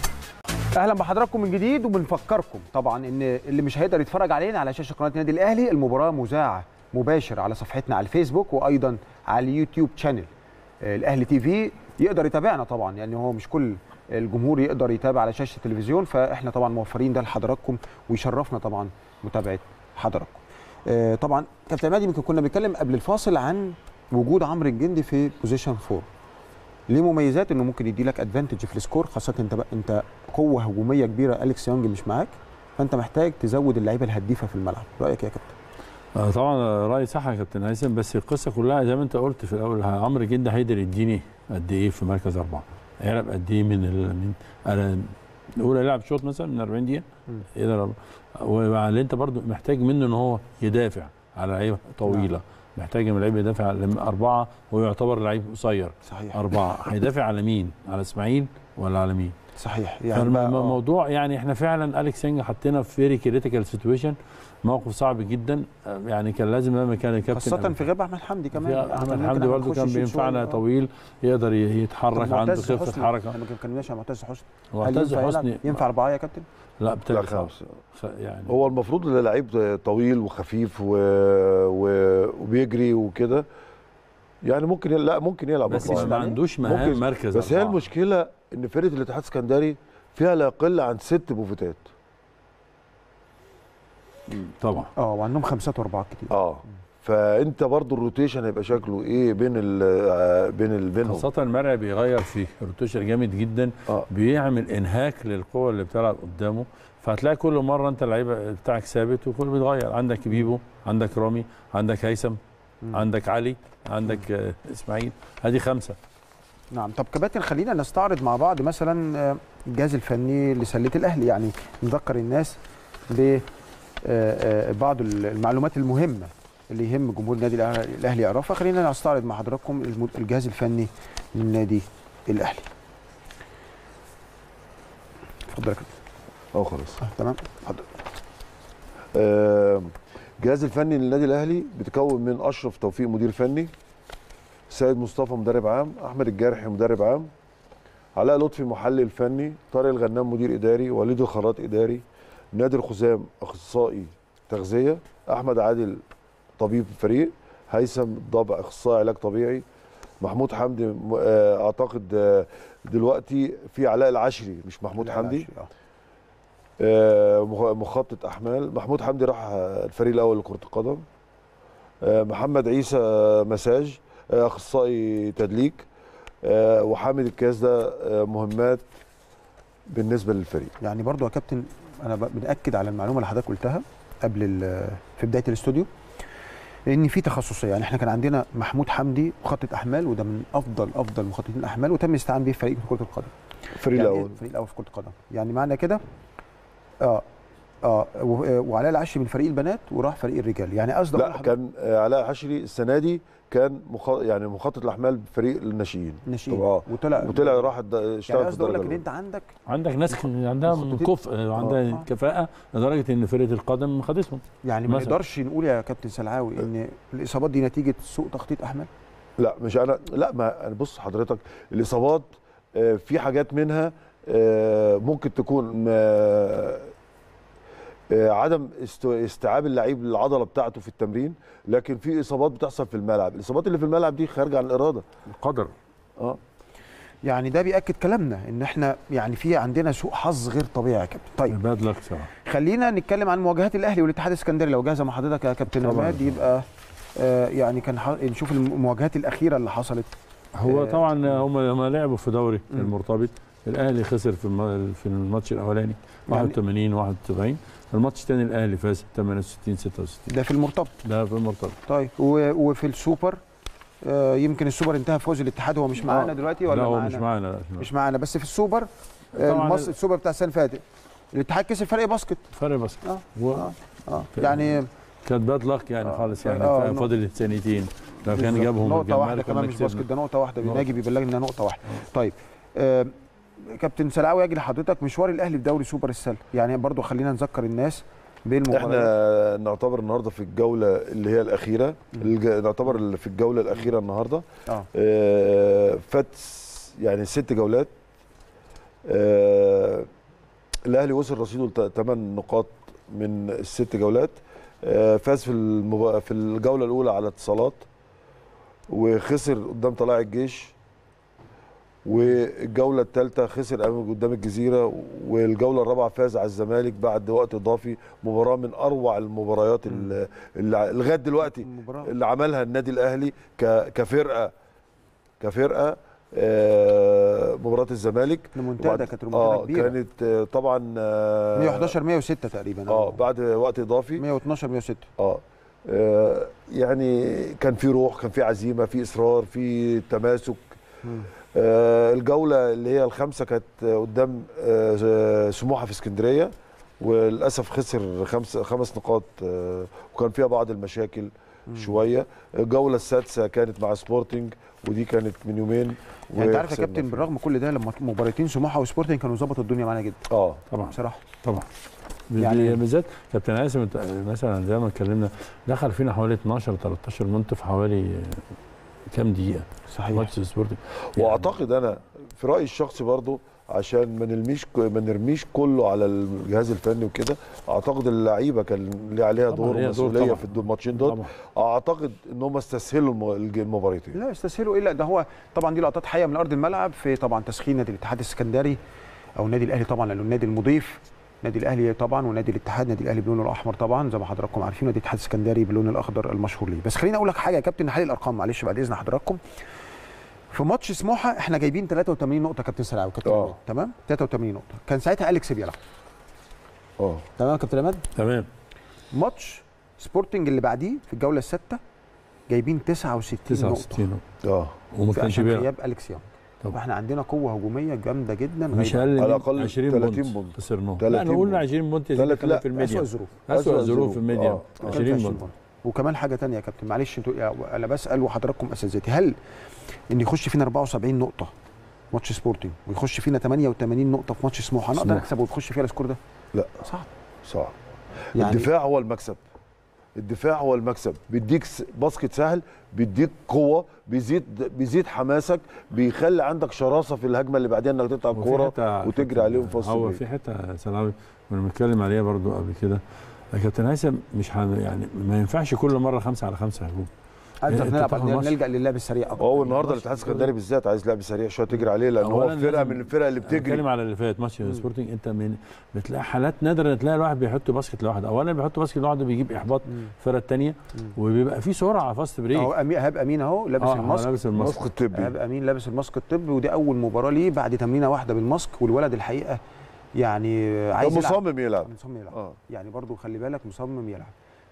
اهلا بحضراتكم من جديد وبنفكركم طبعا ان اللي مش هيقدر يتفرج علينا على شاشه قناه النادي الاهلي المباراه مذاعه مباشر على صفحتنا على الفيسبوك وايضا على اليوتيوب شانل آه، الاهلي تي في يقدر يتابعنا طبعا يعني هو مش كل الجمهور يقدر يتابع على شاشه التلفزيون فاحنا طبعا موفرين ده لحضراتكم ويشرفنا طبعا متابعه حضراتكم آه، طبعا كابتن عماد يمكن كنا بنتكلم قبل الفاصل عن وجود عمرو الجندي في بوزيشن 4 ليه مميزات انه ممكن يدي لك ادفانتج في السكور خاصه انت بقى انت قوه هجوميه كبيره اليكس يونج مش معاك فانت محتاج تزود اللعيبه الهديفه في الملعب رايك إيه يا كابتن آه، طبعا راي صح يا كابتن هيثم بس القصه كلها زي ما انت قلت في الاول عمرو جده هيقدر يديني قد ايه في مركز اربعه هيلعب قد ايه من ال... من انا نقول هيلعب شوط مثلا من 40 دقيقه مم. يقدر واللي انت برضو محتاج منه ان هو يدافع على لعيبه طويله محتاج من اللعيب يدافع على اربعه هو يعتبر لعيب قصير صحيح اربعه هيدافع على مين؟ على اسماعيل ولا على مين؟ صحيح يعني يعني بقى- آه. الموضوع يعني احنا فعلا اليكس يانج حطينا في فيري كريتيكال سيتويشن موقف صعب جدا آه، يعني كان لازم لما كان الكابتن خاصه في غياب احمد حمدي كمان في احمد ممكن حمدي إحنا برضه نخش كان نشوط بينفعنا شوية. آه. طويل يقدر ي- يتحرك طب عنده معتز خفه حسني، حركه احنا ما اتكلمناش عن معتز حسني هل معتز ينفع يلعب؟ حسني ينفع اربعه يا كابتن؟ لا لا بتاعي خالص خمسه خ- يعني هو المفروض ان لعيب طويل وخفيف و... و... وبيجري وكده يعني ممكن يل... لا ممكن يلعب بس أربعة. ما عندوش مهام ممكن. مركز بس هي أربعة. المشكله ان فرقه الاتحاد السكندري فيها لا يقل عن ست بوفتات طبعا اه وعندهم خمسات واربعات كتير اه فانت برضو الروتيشن هيبقى شكله ايه بين ال آه، بين ال بينهم خاصة المرعي بيغير في روتيشن جامد جدا اه بيعمل انهاك للقوة اللي بتلعب قدامه فهتلاقي كل مرة انت اللعيبة بتاعك ثابت وكل بيتغير عندك بيبو عندك رامي عندك هيثم مم. عندك علي عندك آه، اسماعيل ادي خمسة نعم طب كباتن خلينا نستعرض مع بعض مثلا آه، الجهاز الفني لسله الاهلي يعني نذكر الناس ب آه، آه، بعض المعلومات المهمه اللي يهم جمهور النادي الأه- الاهلي يعرفها خلينا نستعرض مع حضراتكم الم- الجهاز الفني للنادي الاهلي اتفضل يا كابتن اه خلاص آه، تمام اتفضل آه، الجهاز الفني للنادي الاهلي بيتكون من اشرف توفيق مدير فني سيد مصطفى مدرب عام احمد الجارحي مدرب عام علاء لطفي محلل فني طارق الغنام مدير اداري وليد الخراط اداري نادر خزام اخصائي تغذيه احمد عادل طبيب الفريق هيثم الضبع اخصائي علاج طبيعي محمود حمدي م- آه، اعتقد آه، دلوقتي في علاء العشري مش محمود حمدي آه. آه، مخ- مخطط احمال محمود حمدي راح آه، الفريق الاول لكره القدم آه، محمد عيسى آه، مساج آه، اخصائي تدليك آه، وحامد الكاس ده آه، مهمات بالنسبه للفريق يعني برضو يا كابتن انا ب- بناكد على المعلومه اللي حضرتك قلتها قبل ال- في بدايه الاستوديو ان في تخصصيه يعني احنا كان عندنا محمود حمدي مخطط احمال وده من افضل افضل مخططين الاحمال وتم الاستعانه بيه في فريق كره القدم الفريق يعني الاول الفريق الاول في كره القدم يعني معنى كده اه اه و- وعلاء العشي من فريق البنات وراح فريق الرجال يعني قصدي أقول لا لحضرتك كان آه، علاء حشري السنه دي كان مخ... يعني مخطط الاحمال بفريق الناشئين ناشئين طب آه. وطلع وطلع راح الد- اشتغل يعني في قصدي اقول الدرجه لك ان الأولى. انت عندك عندك ناس ك- عندها مخططين. كفء وعندها آه. كفاءه لدرجه ان فرقه القدم خدتهم يعني ما مثلا. نقدرش نقول يا كابتن سلعاوي ان الاصابات دي نتيجه سوء تخطيط احمال لا مش انا لا ما أنا بص حضرتك الاصابات آه، في حاجات منها آه، ممكن تكون آه، آه، عدم است- استيعاب اللعيب للعضله بتاعته في التمرين لكن في اصابات بتحصل في الملعب الاصابات اللي في الملعب دي خارجه عن الاراده القدر اه يعني ده بياكد كلامنا ان احنا يعني في عندنا سوء حظ غير طبيعي يا كابتن طيب باد لك صراحه خلينا نتكلم عن مواجهات الاهلي والاتحاد السكندري لو جاهزه مع حضرتك يا كابتن طبعاً. عماد يبقى آه يعني كان ح... نشوف المواجهات الاخيره اللي حصلت هو آه، طبعا هم لما لعبوا في دوري مم. المرتبط الاهلي خسر في الم- في الماتش الاولاني يعني- 81 71 الماتش الثاني الاهلي فاز 68 66 ده في المرتبط ده في المرتبط طيب و... وفي السوبر آه يمكن السوبر انتهى بفوز الاتحاد هو مش معانا آه. دلوقتي ولا لا هو معانا؟ مش معانا لا مش معانا بس في السوبر آه طبعاً المصر السوبر بتاع السنه اللي فاتت الاتحاد كسب فرق باسكت فرق بس اه هو اه اه يعني كانت باد لك يعني آه. خالص يعني آه، فا- نقطة. فاضل ثانيتين لو كان بالظبط. جابهم نقطة الجمال واحدة كنا كمان مش كسبنا. باسكت ده نقطة واحدة نقطة. ناجي بيبلغني انها نقطة واحدة طيب آه كابتن سلعاوي يجي لحضرتك مشوار الاهلي في دوري سوبر السله يعني برضو خلينا نذكر الناس بالمباريات احنا نعتبر النهارده في الجوله اللي هي الاخيره الج... نعتبر في الجوله الاخيره النهارده اه آه، فات س- يعني ست جولات آه، الاهلي وصل رصيده 8 نقاط من الست جولات آه، فاز في المب... في الجوله الاولى على اتصالات وخسر قدام طلائع الجيش والجوله الثالثه خسر أمام- قدام الجزيره والجوله الرابعه فاز على الزمالك بعد وقت اضافي مباراه من اروع المباريات اللي اللي لغايه دلوقتي المباراة اللي عملها النادي الاهلي ك- كفرقه كفرقه آه، مباراه الزمالك المنتدى وبعد- كانت ريمونتادا اه كبيرة كانت آه، طبعا آه، 111 106 تقريبا اه بعد وقت اضافي 112 106 اه آه، يعني كان في روح كان في عزيمه في اصرار في تماسك مم. آه، الجوله اللي هي الخامسه كانت آه، قدام آه، سموحه في اسكندريه وللاسف خسر خمس خمس نقاط آه، وكان فيها بعض المشاكل شويه الجوله السادسه كانت مع سبورتنج ودي كانت من يومين يعني انت عارف يا وخسرنا كابتن فيها. بالرغم كل ده لما مباراتين سموحه وسبورتنج كانوا ظبطوا الدنيا معانا جدا اه طبعا بصراحه طبعا يعني- يعني بالذات كابتن عايز مثلا زي ما اتكلمنا دخل فينا حوالي 12 13 منتف في حوالي آه، كام دقيقه صحيح ماتش سبورتنج واعتقد انا في رايي الشخصي برضو عشان ما نرميش ما نرميش كله على الجهاز الفني وكده اعتقد اللعيبه كان ليه عليها طبعاً دور ليها دور ومسؤوليه طبعاً. في الدو- الماتشين دول طبعا اعتقد ان هم استسهلوا الم- الج- المباراتين لا استسهلوا ايه لا ده هو طبعا دي لقطات حيه من ارض الملعب في طبعا تسخين نادي الاتحاد السكندري او النادي الاهلي طبعا لانه النادي المضيف نادي الاهلي طبعا ونادي الاتحاد نادي الاهلي باللون الاحمر طبعا زي ما حضراتكم عارفين نادي الاتحاد السكندري باللون الاخضر المشهور ليه بس خليني اقول لك حاجه يا كابتن نحلل الارقام معلش بعد اذن حضراتكم في ماتش سموحه احنا جايبين 83 نقطه يا كابتن سلاوي كابتن آه. عماد، تمام 83 نقطه كان ساعتها اليكس بيلعب اه تمام يا كابتن عماد تمام ماتش سبورتنج اللي بعديه في الجوله السادسه جايبين 69 نقطه 69 اه وما كانش عشان بيلعب غياب اليكس يونج طبعا. فاحنا عندنا قوه هجوميه جامده جدا مش غايبة. اقل على من الأقل 20 30 بونت بونت. خسرناهم 30 لا نقول بونت. 20 بونت يا تلات- سيدي خليها لا، في اسوء الميديا الظروف اسوء أسوأ الظروف الظروف. في الميديا آه. كان 20 في بونت بونت. وكمان حاجه تانية يا كابتن معلش انتوا يا- انا بسال وحضراتكم اساتذتي هل ان يخش فينا 74 نقطه ماتش سبورتنج ويخش فينا 88 نقطه في ماتش سموحه نقدر سموحة. نكسب وتخش فيها السكور ده لا صعب صعب يعني الدفاع هو المكسب الدفاع هو المكسب بيديك س- باسكت سهل بيديك قوه بيزيد بيزيد حماسك بيخلي عندك شراسه في الهجمه اللي بعدين انك تقطع وفي الكوره حتة- وتجري عليهم في وسط هو الجيم. في حته سلاوي كنا بنتكلم عليها برضو قبل كده يا كابتن هيثم مش هن يعني ما ينفعش كل مره خمسه على خمسه هجوم عايز أنت نلعب بتاخد ماتش. نلجا للعب السريع اكتر هو النهارده الاتحاد السكندري بالذات عايز لعب سريع شويه تجري عليه لان هو أولاً فرقه لازم- من الفرق اللي بتتكلم بتجري على اللي فات ماتش سبورتنج انت من بتلاقي حالات نادره تلاقي الواحد بيحط باسكت لوحده اولا بيحط باسكت لوحده بيجيب احباط مم. الفرقه الثانيه وبيبقى في سرعه فاست بريك اهو أمي- ايهاب امين اهو لابس اه الماسك لابس الماسك ماسك الطبي ايهاب امين لابس الماسك الطبي ودي اول مباراه ليه بعد تمرينه واحده بالماسك والولد الحقيقه يعني ده عايز يلعب مصمم يلعب مصمم يلعب اه يعني برضو خلي بالك مصمم يلعب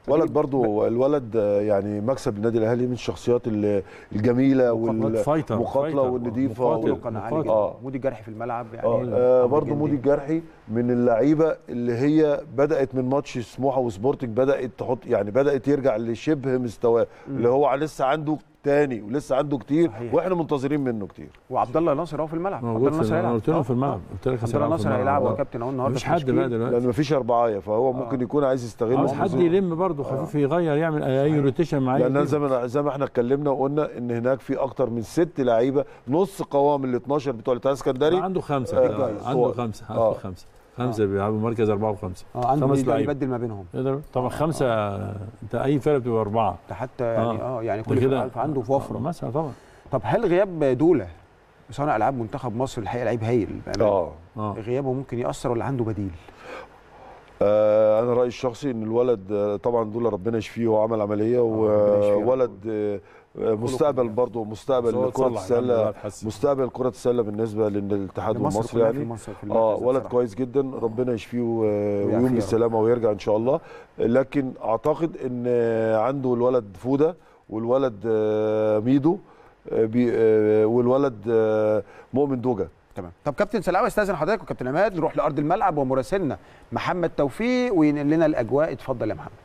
ولد برضو الولد آه، يعني مكسب النادي الاهلي من الشخصيات ال- الجميله واد فايتر، والمقاتله فايتر، والنظيفه مقاتل. وال- كان عالي مقاتل. جدا آه. مودي الجرحي في الملعب يعني اه آه، عمرو برضو الجندي. مودي الجرحي من اللعيبه اللي هي بدات من ماتش سموحه وسبورتنج بدات تحط يعني بدات يرجع لشبه مستواه اللي هو لسه عنده تاني ولسه عنده كتير صحيح. واحنا منتظرين منه كتير وعبد الله ناصر اهو في الملعب عبد موجود الله في ناصر انا هيلعب قلت لهم آه. في الملعب قلت لك عبد الله هيلعب في ناصر الملعب. هيلعب آه. هو كابتن اهو النهارده مفيش في حد التشكيل. بقى دلوقتي لان مفيش اربعايه فهو ممكن يكون عايز يستغل عاوز حد الوظيفة. يلم برضه خفيف يغير يعمل اي روتيشن معاه لان يجيب. زي ما زي ما احنا اتكلمنا وقلنا ان هناك في اكتر من ست لعيبه نص قوام ال 12 بتوع الاتحاد السكندري عنده خمسه آه، كده. كويس. عنده هو- خمسه آه. عنده خمسه خمسه بيلعبوا مركز اربعه وخمسه اه عنده خمس يقدر لعيبه يبدل ما بينهم يقدر طبعا خمسه انت اي فرقه بتبقى اربعه ده حتى يعني اه يعني كل كده فرقة عنده في وفره مثلا طبعا طب هل غياب دوله صانع العاب منتخب مصر الحقيقه لعيب هايل بأمانة. اه اه غيابه ممكن ياثر ولا عنده بديل آه، انا رايي الشخصي ان الولد آه، طبعا دول ربنا يشفيه هو عمل عمليه ربنا يشفيه يا رب. وولد آه، آه، مستقبل برضه مستقبل هو كره اتصلح الحمد لله، السله اتحسن. مستقبل كره السله بالنسبه للاتحاد لمصر والمصري كلها في يعني مصر في اه المركز ده ولد بصراحة. كويس جدا ربنا يشفيه و- ويعافيه ويوم يا بالسلامه ويرجع ان شاء الله لكن اعتقد ان عنده الولد فوده والولد آه، ميدو آه، بي- آه، والولد آه، مؤمن دوجا تمام طب كابتن سلاوي استاذن حضرتك وكابتن عماد نروح لارض الملعب ومراسلنا محمد توفيق وينقل لنا الاجواء اتفضل يا محمد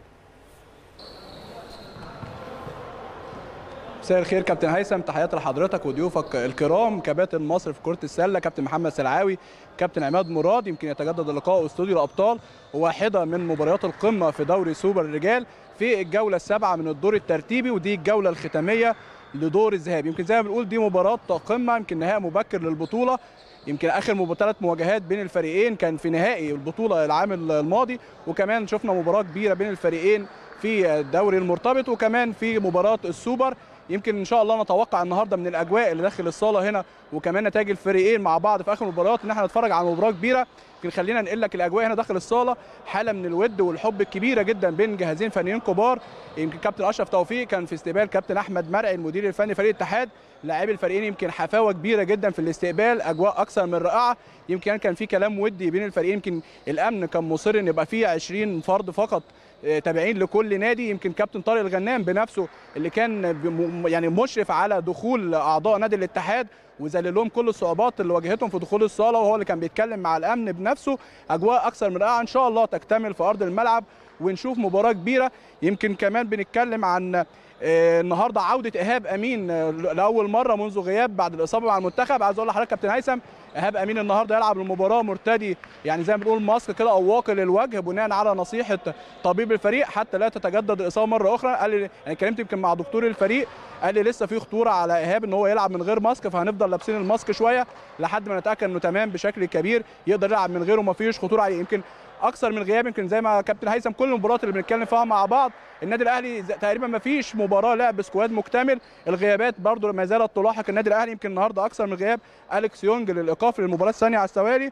مساء الخير كابتن هيثم تحياتي لحضرتك وضيوفك الكرام كباتن مصر في كرة السلة كابتن محمد سلعاوي كابتن عماد مراد يمكن يتجدد اللقاء استوديو الأبطال واحدة من مباريات القمة في دوري سوبر الرجال في الجولة السابعة من الدور الترتيبي ودي الجولة الختامية لدور الذهاب يمكن زي ما بنقول دي مباراة قمة يمكن نهائي مبكر للبطولة يمكن اخر ثلاث مواجهات بين الفريقين كان في نهائي البطوله العام الماضي وكمان شفنا مباراه كبيره بين الفريقين في الدوري المرتبط وكمان في مباراه السوبر يمكن ان شاء الله نتوقع النهارده من الاجواء اللي داخل الصاله هنا وكمان نتائج الفريقين مع بعض في اخر المباريات ان احنا نتفرج على مباراه كبيره يمكن خلينا ننقل لك الاجواء هنا داخل الصاله حاله من الود والحب الكبيره جدا بين جهازين فنيين كبار يمكن كابتن اشرف توفيق كان في استقبال كابتن احمد مرعي المدير الفني فريق الاتحاد لاعبي الفريقين يمكن حفاوه كبيره جدا في الاستقبال اجواء اكثر من رائعه يمكن كان في كلام ودي بين الفريقين يمكن الامن كان مصر ان يبقى فيه 20 فرد فقط آه، تابعين لكل نادي يمكن كابتن طارق الغنام بنفسه اللي كان بم- يعني مشرف على دخول اعضاء نادي الاتحاد وذلل لهم كل الصعوبات اللي واجهتهم في دخول الصاله وهو اللي كان بيتكلم مع الامن بنفسه اجواء اكثر من رائعه ان شاء الله تكتمل في ارض الملعب ونشوف مباراه كبيره يمكن كمان بنتكلم عن آه، النهارده عوده ايهاب امين آه، لاول مره منذ غياب بعد الاصابه مع المنتخب عايز اقول لحضرتك كابتن هيثم ايهاب امين النهارده يلعب المباراه مرتدي يعني زي ما بنقول ماسك كده او واقي للوجه بناء على نصيحه طبيب الفريق حتى لا تتجدد الاصابه مره اخرى قال لي يعني اتكلمت يمكن مع دكتور الفريق قال لي لسه في خطوره على ايهاب ان هو يلعب من غير ماسك فهنفضل لابسين الماسك شويه لحد ما نتاكد انه تمام بشكل كبير يقدر يلعب من غيره ومفيش خطوره عليه يمكن اكثر من غياب يمكن زي ما كابتن هيثم كل المباريات اللي بنتكلم فيها مع بعض النادي الاهلي ز- تقريبا ما فيش مباراه لعب سكواد مكتمل الغيابات برضو ما زالت تلاحق النادي الاهلي يمكن النهارده اكثر من غياب اليكس يونج للايقاف للمباراه الثانيه على التوالي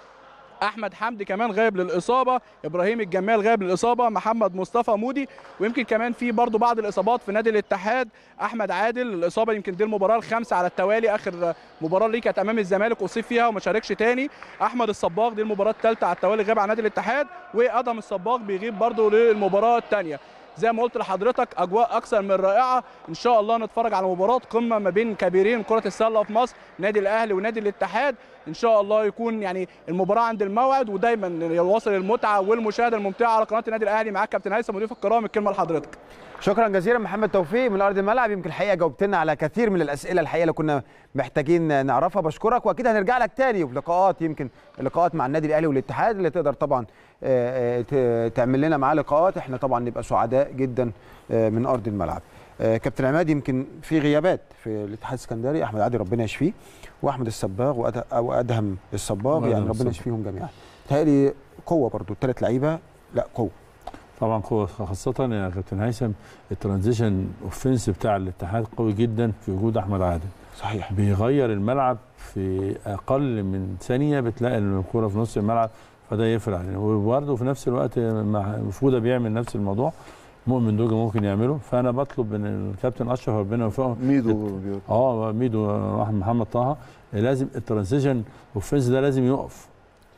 احمد حمدي كمان غايب للاصابه ابراهيم الجمال غايب للاصابه محمد مصطفى مودي ويمكن كمان في برضو بعض الاصابات في نادي الاتحاد احمد عادل الاصابه يمكن دي المباراه الخامسه على التوالي اخر مباراه ليه كانت امام الزمالك اصيب فيها وما شاركش تاني احمد الصباغ دي المباراه الثالثه على التوالي غاب عن نادي الاتحاد وادم الصباغ بيغيب برضو للمباراه الثانيه زي ما قلت لحضرتك اجواء اكثر من رائعه ان شاء الله نتفرج على مباراه قمه ما بين كبيرين كره السله في مصر نادي الاهلي ونادي الاتحاد ان شاء الله يكون يعني المباراه عند الموعد ودايما يواصل المتعه والمشاهده الممتعه على قناه النادي الاهلي معاك كابتن هيثم مضيف الكرام الكلمه لحضرتك شكرا جزيلا محمد توفيق من ارض الملعب يمكن الحقيقه جاوبتنا على كثير من الاسئله الحقيقه اللي كنا محتاجين نعرفها بشكرك واكيد هنرجع لك تاني في لقاءات يمكن لقاءات مع النادي الاهلي والاتحاد اللي تقدر طبعا آه، آه، ت- تعمل لنا معاه لقاءات احنا طبعا نبقى سعداء جدا آه، من ارض الملعب آه، كابتن عماد يمكن في غيابات في الاتحاد السكندري احمد عادل ربنا يشفيه واحمد الصباغ وأد- وادهم الصباغ وأدهم يعني ربنا الصباغ. يشفيهم جميعا تهيألي قوه برضو الثلاث لعيبه لا قوه طبعا قوة خاصة يا كابتن هيثم الترانزيشن اوفنس بتاع الاتحاد قوي جدا في وجود احمد عادل صحيح بيغير الملعب في اقل من ثانية بتلاقي الكورة في نص الملعب فده يفرق علينا وبرضه في نفس الوقت مع فوده بيعمل نفس الموضوع مؤمن دوجا ممكن يعمله فانا بطلب من الكابتن اشرف ربنا يوفقه ميدو اه ميدو واحمد محمد طه لازم الترانزيشن اوفنس ده لازم يقف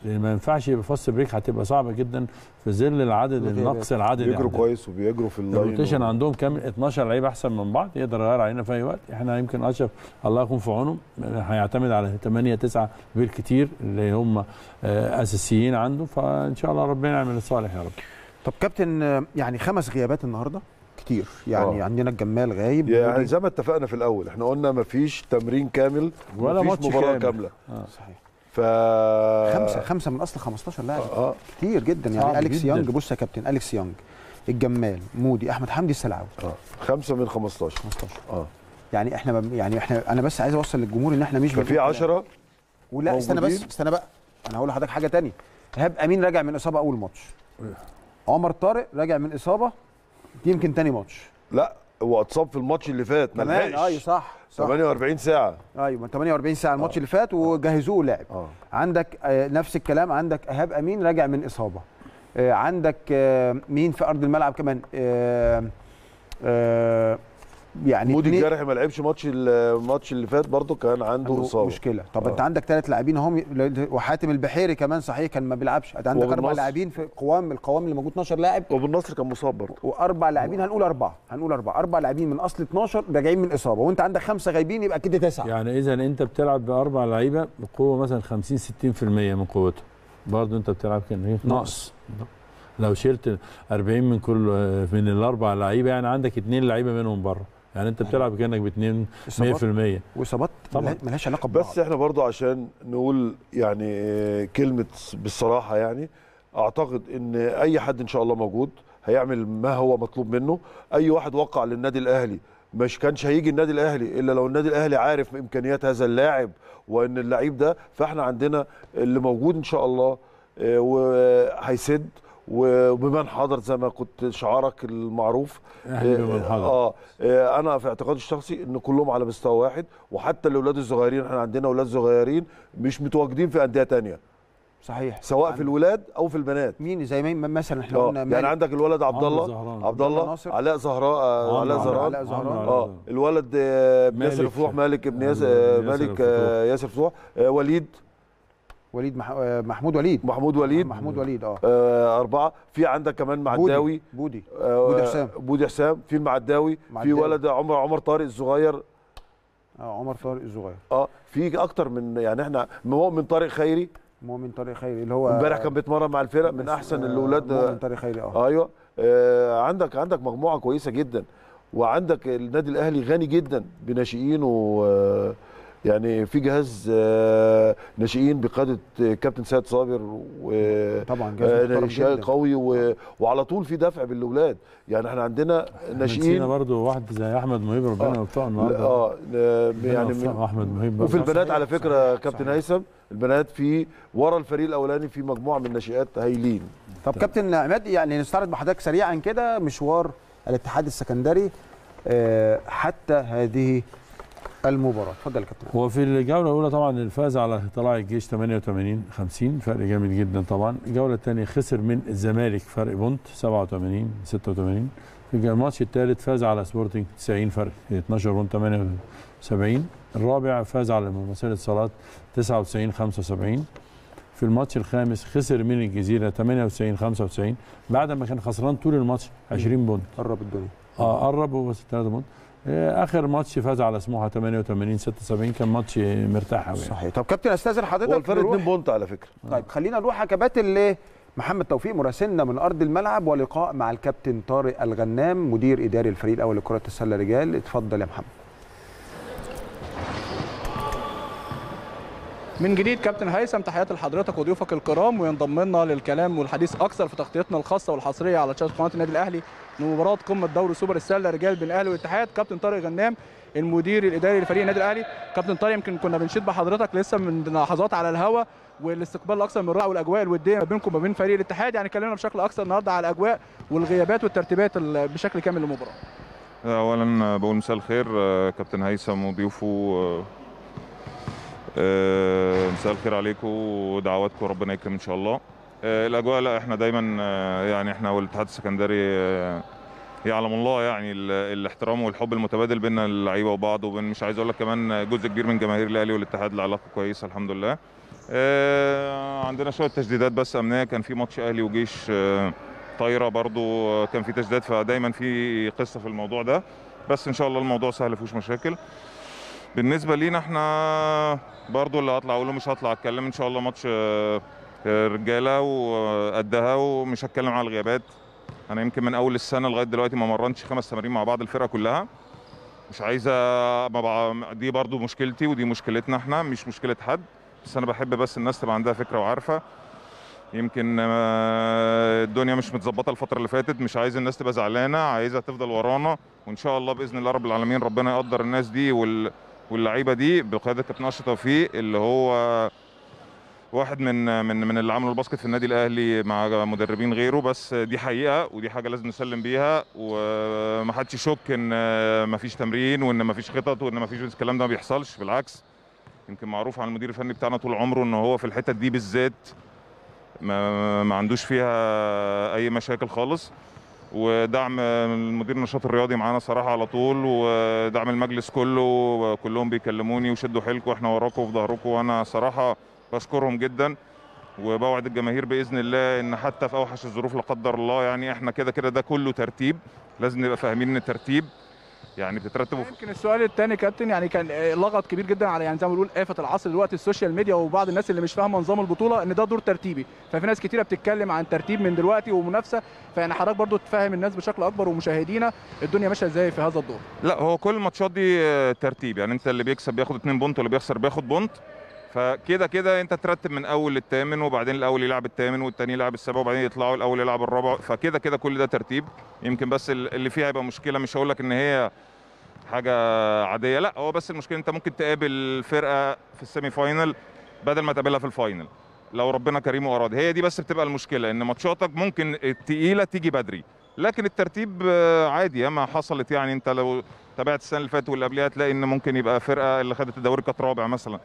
لان ما ينفعش يبقى فاست بريك هتبقى صعبه جدا في ظل العدد الغيابات. النقص العددي بيجروا عندنا. كويس وبيجروا في اللاين الروتيشن و- عندهم كام 12 لعيب احسن من بعض يقدر يغير علينا في اي وقت احنا يمكن اشرف الله يكون في عونه هيعتمد على 8 9 بالكتير اللي هم آه، اساسيين عنده فان شاء الله ربنا يعمل الصالح يا رب طب كابتن آه، يعني خمس غيابات النهارده كتير يعني آه. عندنا الجمال غايب يعني ودي- زي ما اتفقنا في الاول احنا قلنا مفيش تمرين كامل ولا مفيش ماتش مباراه كامل. كامله صحيح ف خمسه خمسه من اصل 15 لاعب اه كتير جدا يعني صعب اليكس جداً. يانج بص يا كابتن اليكس يانج الجمال مودي احمد حمدي السلعوي اه خمسه من 15 15 اه يعني احنا ما- يعني احنا انا بس عايز اوصل للجمهور ان احنا مش ففي 10 ولا استنى بس موجودين. استنى بقى انا هقول لحضرتك حاجه تانية ايهاب امين راجع من اصابه اول ماتش عمر طارق راجع من اصابه دي يمكن تاني ماتش لا هو اتصاب في الماتش اللي فات ما كمان ايوه لحقش صح صح 48 ساعه ايوه 48 ساعه الماتش اللي فات وجهزوه لاعب اه عندك آه، نفس الكلام عندك ايهاب امين راجع من اصابه آه، عندك آه، مين في ارض الملعب كمان آه، آه، يعني مودي اتنين- الجرحي ما لعبش ماتش الماتش اللي فات برضه كان عنده عنده اصابه مشكله طب آه. انت عندك ثلاث لاعبين اهم وحاتم البحيري كمان صحيح كان ما بيلعبش انت عندك اربع وبالنصر. لاعبين في قوام القوام اللي موجود 12 لاعب وبالنصر كان مصاب برضه واربع لاعبين هنقول اربعه هنقول اربعه اربع لاعبين من اصل 12 راجعين من اصابه وانت عندك خمسه غايبين يبقى كده تسعه يعني اذا انت بتلعب باربع لعيبه بقوه مثلا 50 60% من قوته برضه انت بتلعب كان ايه نقص لو شلت 40 من كل من الاربع لعيبه يعني عندك اثنين لعيبه منهم بره يعني انت بتلعب كانك باثنين 100% إصابات واصابات طبعاً. ملهاش علاقه ببعض بس احنا برضو عشان نقول يعني آه، كلمة بالصراحة يعني اعتقد ان اي حد ان شاء الله موجود هيعمل ما هو مطلوب منه اي واحد وقع للنادي الاهلي مش كانش هيجي النادي الاهلي الا لو النادي الاهلي عارف امكانيات هذا اللاعب وان اللعيب ده فاحنا عندنا اللي موجود ان شاء الله آه، وهيسد وبمن حضر زي ما كنت شعارك المعروف احنا بمن حضر. اه آه، انا في اعتقادي الشخصي ان كلهم على مستوى واحد وحتى الاولاد الصغيرين احنا عندنا اولاد صغيرين مش متواجدين في انديه تانية صحيح سواء في الولاد او في البنات مين زي مين مثلا احنا اه قلنا يعني مالك. عندك الولد عبد عمرو الله زهران. عبد عبد الله الله ناصر. علاء زهراء آه، علاء عمرو زهران علاء زهران. عمرو اه الولد آه، ابن ياسر مالك. فتوح مالك ابن ياسر ياسر آه، مالك فتوح. آه، ياسر فتوح آه، وليد وليد مح... آه، محمود وليد محمود وليد محمود وليد اه آه، أربعة في عندك كمان معداوي بودي آه، بودي حسام. بودي حسام في المعداوي في معداوي. ولد عمر عمر طارق الصغير اه عمر طارق الصغير اه في اكتر من يعني احنا مؤمن طارق خيري مؤمن طارق خيري اللي هو امبارح كان بيتمرن مع الفرق من احسن آه، الاولاد مؤمن طارق خيري اه ايوه آه عندك عندك مجموعه كويسه جدا وعندك النادي الاهلي غني جدا بناشئين و آه، يعني في جهاز آه، ناشئين بقياده كابتن سيد صابر و طبعا جهاز محترم ناشئين جدا. قوي و... وعلى طول في دفع بالاولاد يعني احنا عندنا نسينا ناشئين برضه واحد زي احمد مهيب ربنا آه. يوفقه النهارده اه آه، ربنا يعني من يوفقه احمد مهيب وفي برضه. البنات صحيح، على فكره صحيح، كابتن صحيح. هيثم البنات في ورا الفريق الاولاني في مجموعه من الناشئات هايلين طب كابتن عماد يعني نستعرض مع حضرتك سريعا كده مشوار الاتحاد السكندري آه، حتى هذه المباراه اتفضل يا كابتن هو في الجوله الاولى طبعا الفاز على طلائع الجيش 88 50 فرق جامد جدا طبعا الجوله الثانيه خسر من الزمالك فرق بونت 87 86 في الماتش الثالث فاز على سبورتنج 90 فرق 12 بونت 78 الرابع فاز على مرسال صالات 99 75 في الماتش الخامس خسر من الجزيره 98 95 بعد ما كان خسران طول الماتش 20 بونت قرب الدنيا اه قرب وبس 3 بونت آه، اخر ماتش فاز على سموحه 88 76 كان ماتش مرتاح قوي صحيح طب كابتن استاذن حضرتك هو الفرق نروح- 2 بونت على فكره طيب خلينا نروح يا كباتن لمحمد توفيق مراسلنا من ارض الملعب ولقاء مع الكابتن طارق الغنام مدير اداري الفريق الاول لكره السله رجال اتفضل يا محمد من جديد كابتن هيثم تحياتي لحضرتك وضيوفك الكرام وينضم لنا للكلام والحديث اكثر في تغطيتنا الخاصه والحصريه على شاشه قناه النادي الاهلي لمباراه قمه دوري سوبر السله رجال بين الاهلي والاتحاد كابتن طارق غنام المدير الاداري لفريق النادي الاهلي كابتن طارق يمكن كنا بنشيد بحضرتك لسه من لحظات على الهوا والاستقبال الاكثر من رائع والاجواء الوديه ما بينكم وما بين فريق الاتحاد يعني كلمنا بشكل اكثر النهارده على الاجواء والغيابات والترتيبات ال- بشكل كامل للمباراه اولا بقول مساء الخير آه، كابتن هيثم وضيوفه آه، آه، مساء الخير عليكم ودعواتكم ربنا يكرم ان شاء الله آه، الاجواء لا احنا دايما آه، يعني احنا والاتحاد السكندري آه، يعلم الله يعني ال- الاحترام والحب المتبادل بين اللعيبه وبعض وبين مش عايز اقول لك كمان جزء كبير من جماهير الاهلي والاتحاد العلاقه كويسه الحمد لله آه، عندنا شويه تجديدات بس امنيه كان في ماتش اهلي وجيش آه، طايره برضو آه، كان في تجديدات فدايما في قصه في الموضوع ده بس ان شاء الله الموضوع سهل مفيهوش مشاكل بالنسبه لينا احنا برضو اللي هطلع اقوله مش هطلع اتكلم ان شاء الله ماتش آه، آه، رجاله وقدها ومش هتكلم على الغيابات انا يمكن من اول السنه لغايه دلوقتي ما مرنتش خمس تمارين مع بعض الفرقه كلها مش عايزه ما بع- دي برضو مشكلتي ودي مشكلتنا احنا مش مشكله حد بس انا بحب بس الناس تبقى عندها فكره وعارفه يمكن آه، الدنيا مش متظبطه الفتره اللي فاتت مش عايز الناس تبقى زعلانه عايزها تفضل ورانا وان شاء الله باذن الله رب العالمين ربنا يقدر الناس دي وال واللعيبه دي بقياده كابتن اشرف توفيق اللي هو واحد من من من اللي عملوا الباسكت في النادي الاهلي مع مدربين غيره بس دي حقيقه ودي حاجه لازم نسلم بيها ومحدش يشك ان مفيش تمرين وان مفيش خطط وان مفيش الكلام ده ما بيحصلش بالعكس يمكن معروف عن المدير الفني بتاعنا طول عمره ان هو في الحتت دي بالذات ما, ما عندوش فيها اي مشاكل خالص ودعم المدير النشاط الرياضي معانا صراحه على طول ودعم المجلس كله كلهم بيكلموني وشدوا حيلكم احنا وراكم وفي ظهركم وانا صراحه بشكرهم جدا وبوعد الجماهير باذن الله ان حتى في اوحش الظروف لا قدر الله يعني احنا كده كده ده كله ترتيب لازم نبقى فاهمين ان الترتيب يعني بتترتب يمكن السؤال الثاني كابتن يعني كان آه، لغط كبير جدا على يعني زي ما بنقول آفة العصر دلوقتي السوشيال ميديا وبعض الناس اللي مش فاهمه نظام البطوله ان ده دور ترتيبي ففي ناس كتيره بتتكلم عن ترتيب من دلوقتي ومنافسه فيعني حضرتك برضو تفهم الناس بشكل اكبر ومشاهدينا الدنيا ماشيه ازاي في هذا الدور لا هو كل الماتشات دي آه، ترتيب يعني انت اللي بيكسب بياخد 2 بونت واللي بيخسر بياخد بونت فكده كده انت ترتب من اول للثامن وبعدين الاول يلعب الثامن والثاني يلعب السابع وبعدين يطلعوا الاول يلعب الرابع فكده كده كل ده ترتيب يمكن بس ال- اللي فيها يبقى مشكله مش هقول لك ان هي حاجه عاديه لا هو بس المشكله انت ممكن تقابل فرقه في السيمي فاينل بدل ما تقابلها في الفاينل لو ربنا كريم واراد هي دي بس بتبقى المشكله ان ماتشاتك ممكن التقيله تيجي بدري لكن الترتيب آه، عادي ياما حصلت يعني انت لو تابعت السنه اللي فاتت واللي قبلها تلاقي ان ممكن يبقى فرقه اللي خدت الدوري كانت رابع مثلا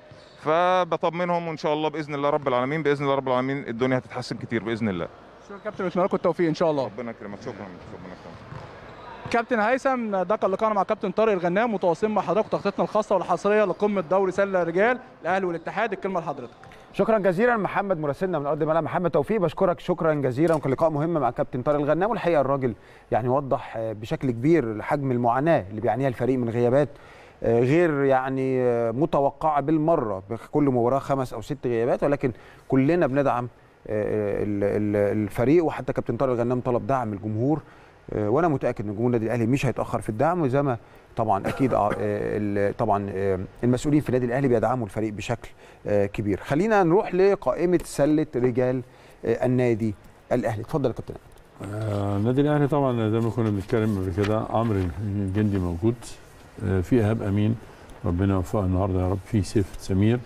فبطمنهم وان شاء الله باذن الله رب العالمين باذن الله رب العالمين الدنيا هتتحسن كتير باذن الله شكرا كابتن اتمنى لكم التوفيق ان شاء الله ربنا يكرمك شكرا ربنا يكرمك كابتن هيثم ده كان لقاءنا مع كابتن طارق الغنام متواصلين مع حضراتكم تغطيتنا الخاصه والحصريه لقمه دوري سله رجال الاهلي والاتحاد الكلمه لحضرتك شكرا جزيلا محمد مراسلنا من ارض الملعب محمد توفيق بشكرك شكرا جزيلا وكان لقاء مهم مع كابتن طارق الغنام والحقيقه الراجل يعني وضح آه، بشكل كبير حجم المعاناه اللي بيعانيها الفريق من غيابات آه، غير يعني آه، متوقعه بالمره كل مباراه خمس او ست غيابات ولكن كلنا بندعم آه، ال- ال- الفريق وحتى كابتن طارق الغنام طلب دعم الجمهور آه، وانا متاكد ان جمهور النادي الاهلي مش هيتاخر في الدعم وزي ما طبعا اكيد آه، ال- طبعا آه، المسؤولين في النادي الاهلي بيدعموا الفريق بشكل آه، كبير خلينا نروح لقائمه سله رجال آه، النادي الاهلي اتفضل يا كابتن آه، النادي الاهلي طبعا زي ما كنا بنتكلم قبل كده عمرو الجندي موجود آه، في ايهاب امين ربنا يوفقه النهارده يا رب في سيف سمير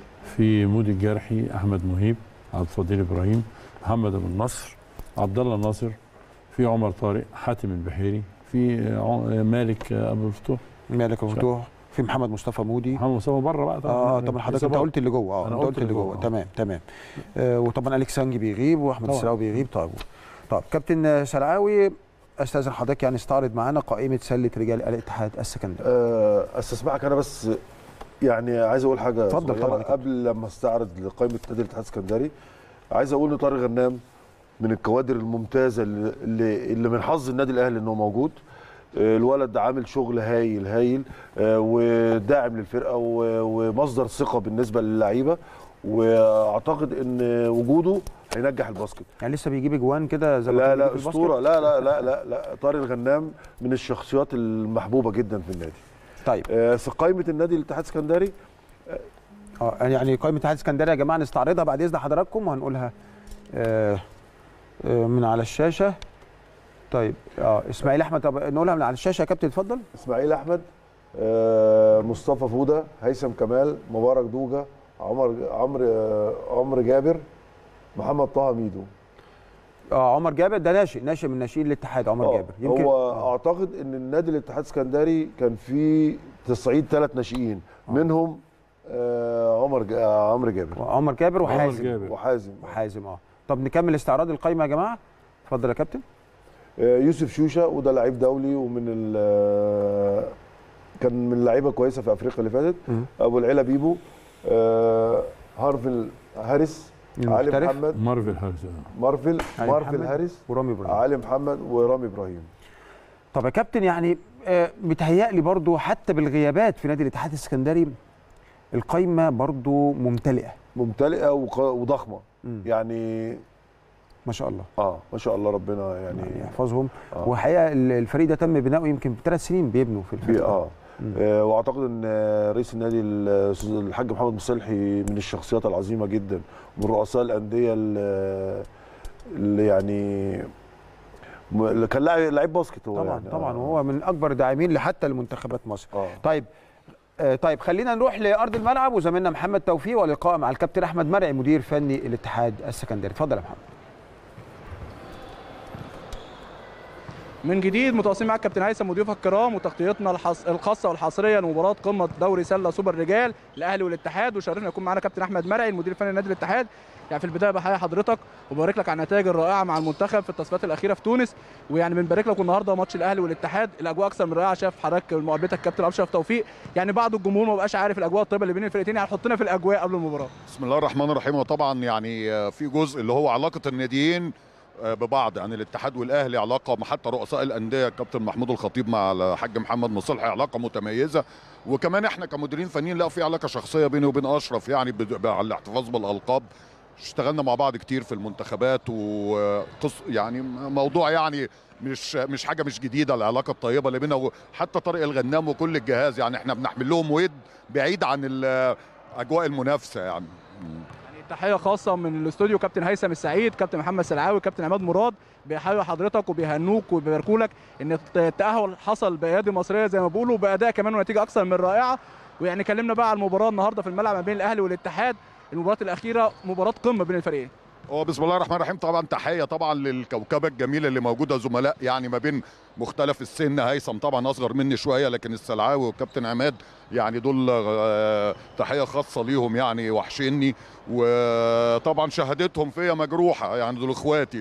في مودي الجرحي احمد مهيب عبد الفضيل ابراهيم محمد ابو النصر عبد الله ناصر في عمر طارق حاتم البحيري في آه، مالك آه، ابو الفتوح مالك يا مفتوح في محمد مصطفى مودي محمد مصطفى بره بقى طبعا اه طبعا حضرتك انت قلت اللي جوه اه أنا انت قلت اللي جوه تمام تمام آه وطبعا اليكس سانجي بيغيب واحمد طبعاً. السراوي بيغيب طيب طب كابتن سلعاوي استاذن حضرتك يعني استعرض معانا قائمه سله رجال الاتحاد السكندري آه، استسمعك انا بس يعني عايز اقول حاجه اتفضل صغيرة طبعاً. قبل لما استعرض لقائمه نادي الاتحاد السكندري عايز اقول ان طارق غنام من الكوادر الممتازه اللي اللي اللي من حظ النادي الاهلي انه موجود آه، الولد عامل شغل هايل هايل آه، وداعم للفرقه و- ومصدر ثقه بالنسبه للعيبه واعتقد ان وجوده هينجح الباسكت يعني لسه بيجيب اجوان كده زي ما لا كان لا بيجيب في اسطوره الباسكت؟ لا لا لا لا لا طارق الغنام من الشخصيات المحبوبه جدا في النادي طيب آه، في قائمه النادي الاتحاد السكندري اه يعني قائمه الاتحاد السكندري يا جماعه نستعرضها بعد اذن حضراتكم وهنقولها آه آه من على الشاشه طيب اه اسماعيل احمد طب نقولها من على الشاشه يا كابتن اتفضل اسماعيل احمد آه، مصطفى فوده هيثم كمال مبارك دوجا عمر عمرو آه، عمرو جابر محمد طه ميدو اه عمر جابر ده ناشئ ناشئ من ناشئين الاتحاد عمر آه، جابر هو آه. اعتقد ان النادي الاتحاد السكندري كان فيه تصعيد ثلاث ناشئين منهم آه، عمر ج- آه، عمرو جابر عمر جابر عمر وحازم جابر. وحازم وحازم اه طب نكمل استعراض القائمه يا جماعه اتفضل يا كابتن آه، يوسف شوشه وده لعيب دولي ومن ال- آه، كان من لعيبه كويسه في افريقيا اللي فاتت مم. ابو العلا بيبو آه، هارفل هاريس علي المحترف محمد مارفل هارس مارفل علي مارفل محمد هاريس ورامي ابراهيم علي محمد ورامي ابراهيم طب يا كابتن يعني آه، متهيألي برضو حتى بالغيابات في نادي الاتحاد السكندري القايمه برضو ممتلئه ممتلئه وق- وضخمه مم. يعني ما شاء الله اه ما شاء الله ربنا يعني يعني يحفظهم آه. وحقيقه ال- الفريق ده تم بناؤه يمكن ثلاث سنين بيبنوا في في الفريق ده. اه مم. آه، واعتقد ان آه، رئيس النادي الأستاذ الحاج محمد مصلحي من الشخصيات العظيمه جدا من رؤساء الانديه ال- اللي يعني م- اللي كان لاعب لعيب باسكت هو طبعا يعني طبعا آه. وهو من اكبر داعمين لحتى لمنتخبات مصر اه طيب آه، طيب خلينا نروح لارض الملعب وزميلنا محمد توفيق ولقاء مع الكابتن احمد مرعي مدير فني الاتحاد السكندري اتفضل يا محمد من جديد متواصلين معاك كابتن هيثم وضيوفك الكرام وتغطيتنا الحص... الخاصه والحصريه لمباراه قمه دوري سله سوبر رجال الاهلي والاتحاد وشرفنا يكون معانا كابتن احمد مرعي المدير الفني لنادي الاتحاد يعني في البدايه بحيي حضرتك وبارك لك على النتائج الرائعه مع المنتخب في التصفيات الاخيره في تونس ويعني بنبارك لك النهارده ماتش الاهلي والاتحاد الاجواء اكثر من رائعه شاف حضرتك مقابلتك كابتن اشرف توفيق يعني بعض الجمهور ما بقاش عارف الاجواء الطيبه اللي بين الفرقتين يعني حطنا في الاجواء قبل المباراه بسم الله الرحمن الرحيم وطبعا يعني آه، في جزء اللي هو علاقه الناديين آه، ببعض يعني الاتحاد والاهلي علاقه مع حتى رؤساء الانديه الكابتن محمود الخطيب مع الحاج محمد مصلحي علاقه متميزه وكمان احنا كمديرين فنيين لا في علاقه شخصيه بيني وبين اشرف يعني بد- على الاحتفاظ بالالقاب اشتغلنا مع بعض كتير في المنتخبات وقص يعني موضوع يعني مش مش حاجه مش جديده العلاقه الطيبه اللي بينا وحتى طارق الغنام وكل الجهاز يعني احنا بنحمل لهم ود بعيد عن ال- اجواء المنافسه يعني يعني تحيه خاصه من الاستوديو كابتن هيثم السعيد كابتن محمد سلعاوي كابتن عماد مراد بيحيوا حضرتك وبيهنوك وبيباركوا لك ان الت- التاهل حصل بايادي مصريه زي ما بيقولوا باداء كمان ونتيجه اكثر من رائعه ويعني كلمنا بقى على المباراه النهارده في الملعب ما بين الاهلي والاتحاد المباراه الاخيره مباراه قمه بين الفريقين هو بسم الله الرحمن الرحيم طبعا تحيه طبعا للكوكبه الجميله اللي موجوده زملاء يعني ما بين مختلف السن هيثم طبعا اصغر مني شويه لكن السلعاوي والكابتن عماد يعني دول آه، تحيه خاصه ليهم يعني وحشني وطبعا شهادتهم فيا مجروحه يعني دول اخواتي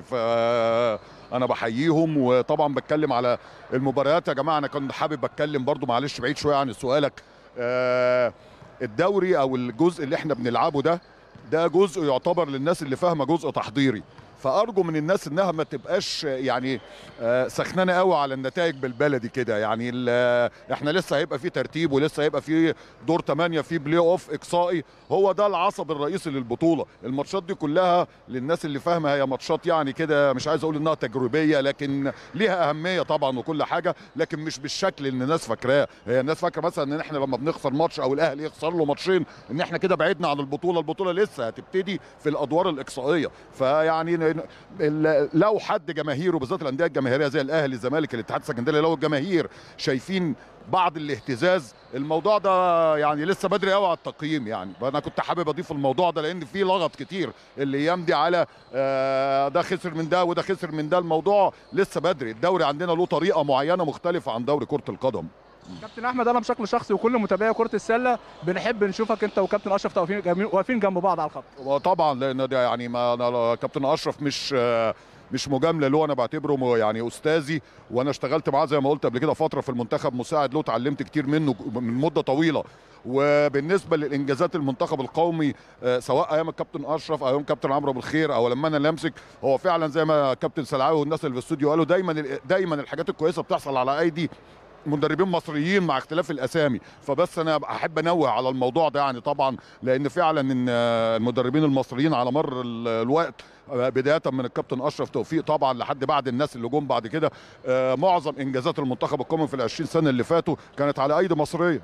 فانا بحييهم وطبعا بتكلم على المباريات يا جماعه انا كنت حابب اتكلم برضو معلش بعيد شويه عن سؤالك آه، الدوري او الجزء اللي احنا بنلعبه ده ده جزء يعتبر للناس اللي فاهمه جزء تحضيري فارجو من الناس انها ما تبقاش يعني آه، سخنانه قوي على النتائج بالبلدي كده يعني ال- احنا لسه هيبقى في ترتيب ولسه هيبقى في دور 8 في بلاي اوف اقصائي هو ده العصب الرئيسي للبطوله الماتشات دي كلها للناس اللي فاهمه هي ماتشات يعني كده مش عايز اقول انها تجريبيه لكن ليها اهميه طبعا وكل حاجه لكن مش بالشكل اللي الناس فاكراه هي الناس فاكره مثلا ان احنا لما بنخسر ماتش او الاهلي يخسر له ماتشين ان احنا كده بعدنا عن البطوله البطوله لسه هتبتدي في الادوار الاقصائيه فيعني ن- ال- لو حد جماهيره بالذات الانديه الجماهيريه زي الاهلي الزمالك الاتحاد السكندري لو الجماهير شايفين بعض الاهتزاز الموضوع ده يعني لسه بدري قوي على التقييم يعني فانا كنت حابب اضيف الموضوع ده لان في لغط كتير اللي يمضي على آه، ده خسر من ده وده خسر من ده الموضوع لسه بدري الدوري عندنا له طريقه معينه مختلفه عن دوري كره القدم كابتن احمد انا بشكل شخصي وكل متابعي كره السله بنحب نشوفك انت وكابتن اشرف توفيق جميل- واقفين جنب بعض على الخط وطبعا لان ده يعني ما أنا كابتن اشرف مش آه، مش مجامله له انا بعتبره م- يعني استاذي وانا اشتغلت معاه زي ما قلت قبل كده فتره في المنتخب مساعد له اتعلمت كتير منه من مده طويله وبالنسبه للانجازات المنتخب القومي آه، سواء ايام الكابتن اشرف او ايام كابتن عمرو ابو الخير او لما انا اللي امسك هو فعلا زي ما كابتن سلعاوي والناس اللي في الاستوديو قالوا دايما دايما الحاجات الكويسه بتحصل على ايدي مدربين مصريين مع اختلاف الاسامي فبس انا احب انوه على الموضوع ده يعني طبعا لان فعلا ان آه، المدربين المصريين على مر ال- الوقت آه، بدايه من الكابتن اشرف توفيق طبعا لحد بعد الناس اللي جم بعد كده آه، معظم انجازات المنتخب القومي في ال 20 سنه اللي فاتوا كانت على ايدي مصريه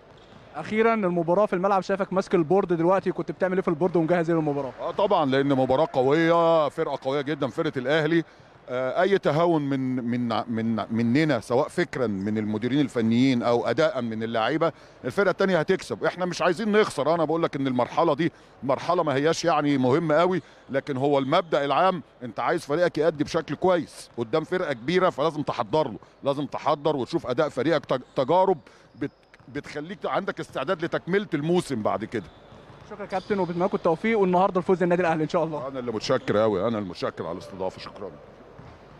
اخيرا المباراه في الملعب شايفك ماسك البورد دلوقتي كنت بتعمل ايه في البورد ومجهز ايه للمباراه اه طبعا لان مباراه قويه فرقه قويه جدا فرقه الاهلي آه، اي تهاون من من من مننا سواء فكرا من المديرين الفنيين او اداء من اللعيبه الفرقه الثانيه هتكسب احنا مش عايزين نخسر انا بقول لك ان المرحله دي مرحله ما هياش يعني مهمه قوي لكن هو المبدا العام انت عايز فريقك يأدي بشكل كويس قدام فرقه كبيره فلازم تحضر له لازم تحضر وتشوف اداء فريقك تج- تجارب بت بتخليك عندك استعداد لتكمله الموسم بعد كده شكرا يا كابتن وبتمنى لكم التوفيق والنهارده الفوز للنادي الاهلي ان شاء الله انا اللي متشكر قوي انا المتشكر على الاستضافه شكرا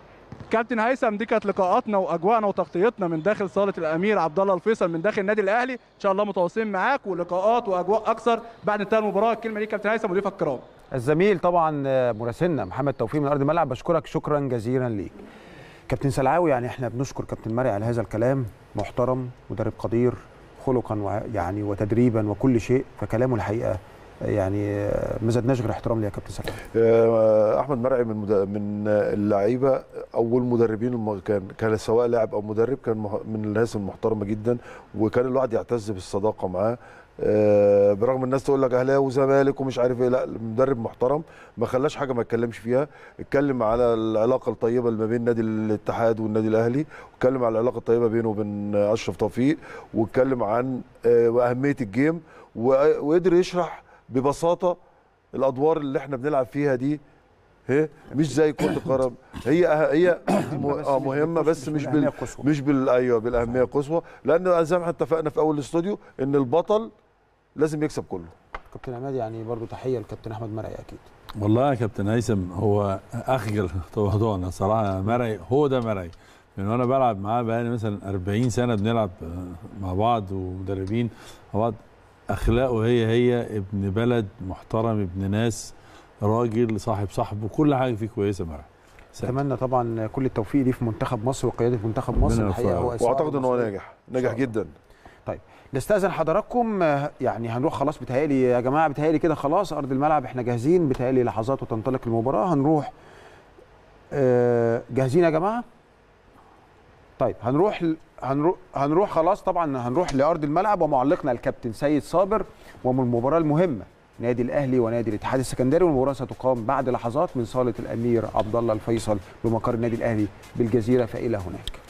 كابتن هيثم دي كانت لقاءاتنا واجواءنا وتغطيتنا من داخل صاله الامير عبد الله الفيصل من داخل النادي الاهلي ان شاء الله متواصلين معاك ولقاءات واجواء اكثر بعد انتهاء المباراه الكلمه دي كابتن هيثم وضيوفك الكرام الزميل طبعا آه، مراسلنا محمد توفيق من ارض الملعب بشكرك شكرا جزيلا ليك كابتن سلعاوي يعني احنا بنشكر كابتن مرعي على هذا الكلام محترم مدرب قدير خلقا وع- يعني وتدريبا وكل شيء فكلامه الحقيقه آه، يعني آه، ما زدناش غير احترام ليه يا كابتن سلعاوي آه، احمد مرعي من مد- من اللعيبه اول مدربين الم- كان كان سواء لاعب او مدرب كان مه- من الناس المحترمه جدا وكان الواحد يعتز بالصداقه معاه آه، برغم الناس تقول لك اهلاوي وزمالك ومش عارف ايه لا مدرب محترم ما خلاش حاجه ما اتكلمش فيها اتكلم على العلاقه الطيبه اللي ما بين نادي الاتحاد والنادي الاهلي واتكلم على العلاقه الطيبه بينه وبين اشرف توفيق واتكلم عن آه، اهميه الجيم و- وقدر يشرح ببساطه الادوار اللي احنا بنلعب فيها دي هي مش زي كره القدم هي هي م- آه مهمه بس مش بال بالأهمية القصوى. مش بال ايوه بالاهميه القصوى لان زي ما احنا اتفقنا في اول الاستوديو ان البطل لازم يكسب كله كابتن عماد يعني برضو تحيه لكابتن احمد مرعي اكيد والله يا كابتن هيثم هو اخجل تواضعنا صراحه مرعي هو ده مرعي من وانا بلعب معاه بقالي مثلا 40 سنه بنلعب آه، مع بعض ومدربين مع بعض اخلاقه هي هي ابن بلد محترم ابن ناس راجل صاحب صاحبه كل حاجه فيه كويسه مرعي اتمنى طبعا كل التوفيق ليه في منتخب مصر وقياده منتخب مصر ربنا الحقيقه يوفقه. هو إسعاد واعتقد ان هو المصريين. ناجح ناجح شاء الله. جدا نستاذن حضراتكم آه، يعني هنروح خلاص بتهيألي يا جماعه بتهيألي كده خلاص ارض الملعب احنا جاهزين بتهيألي لحظات وتنطلق المباراه هنروح آه، جاهزين يا جماعه طيب هنروح ل- هنروح هنروح خلاص طبعا هنروح لارض الملعب ومعلقنا الكابتن سيد صابر ومن المباراه المهمه نادي الاهلي ونادي الاتحاد السكندري والمباراه ستقام بعد لحظات من صاله الامير عبد الله الفيصل بمقر النادي الاهلي بالجزيره فالى هناك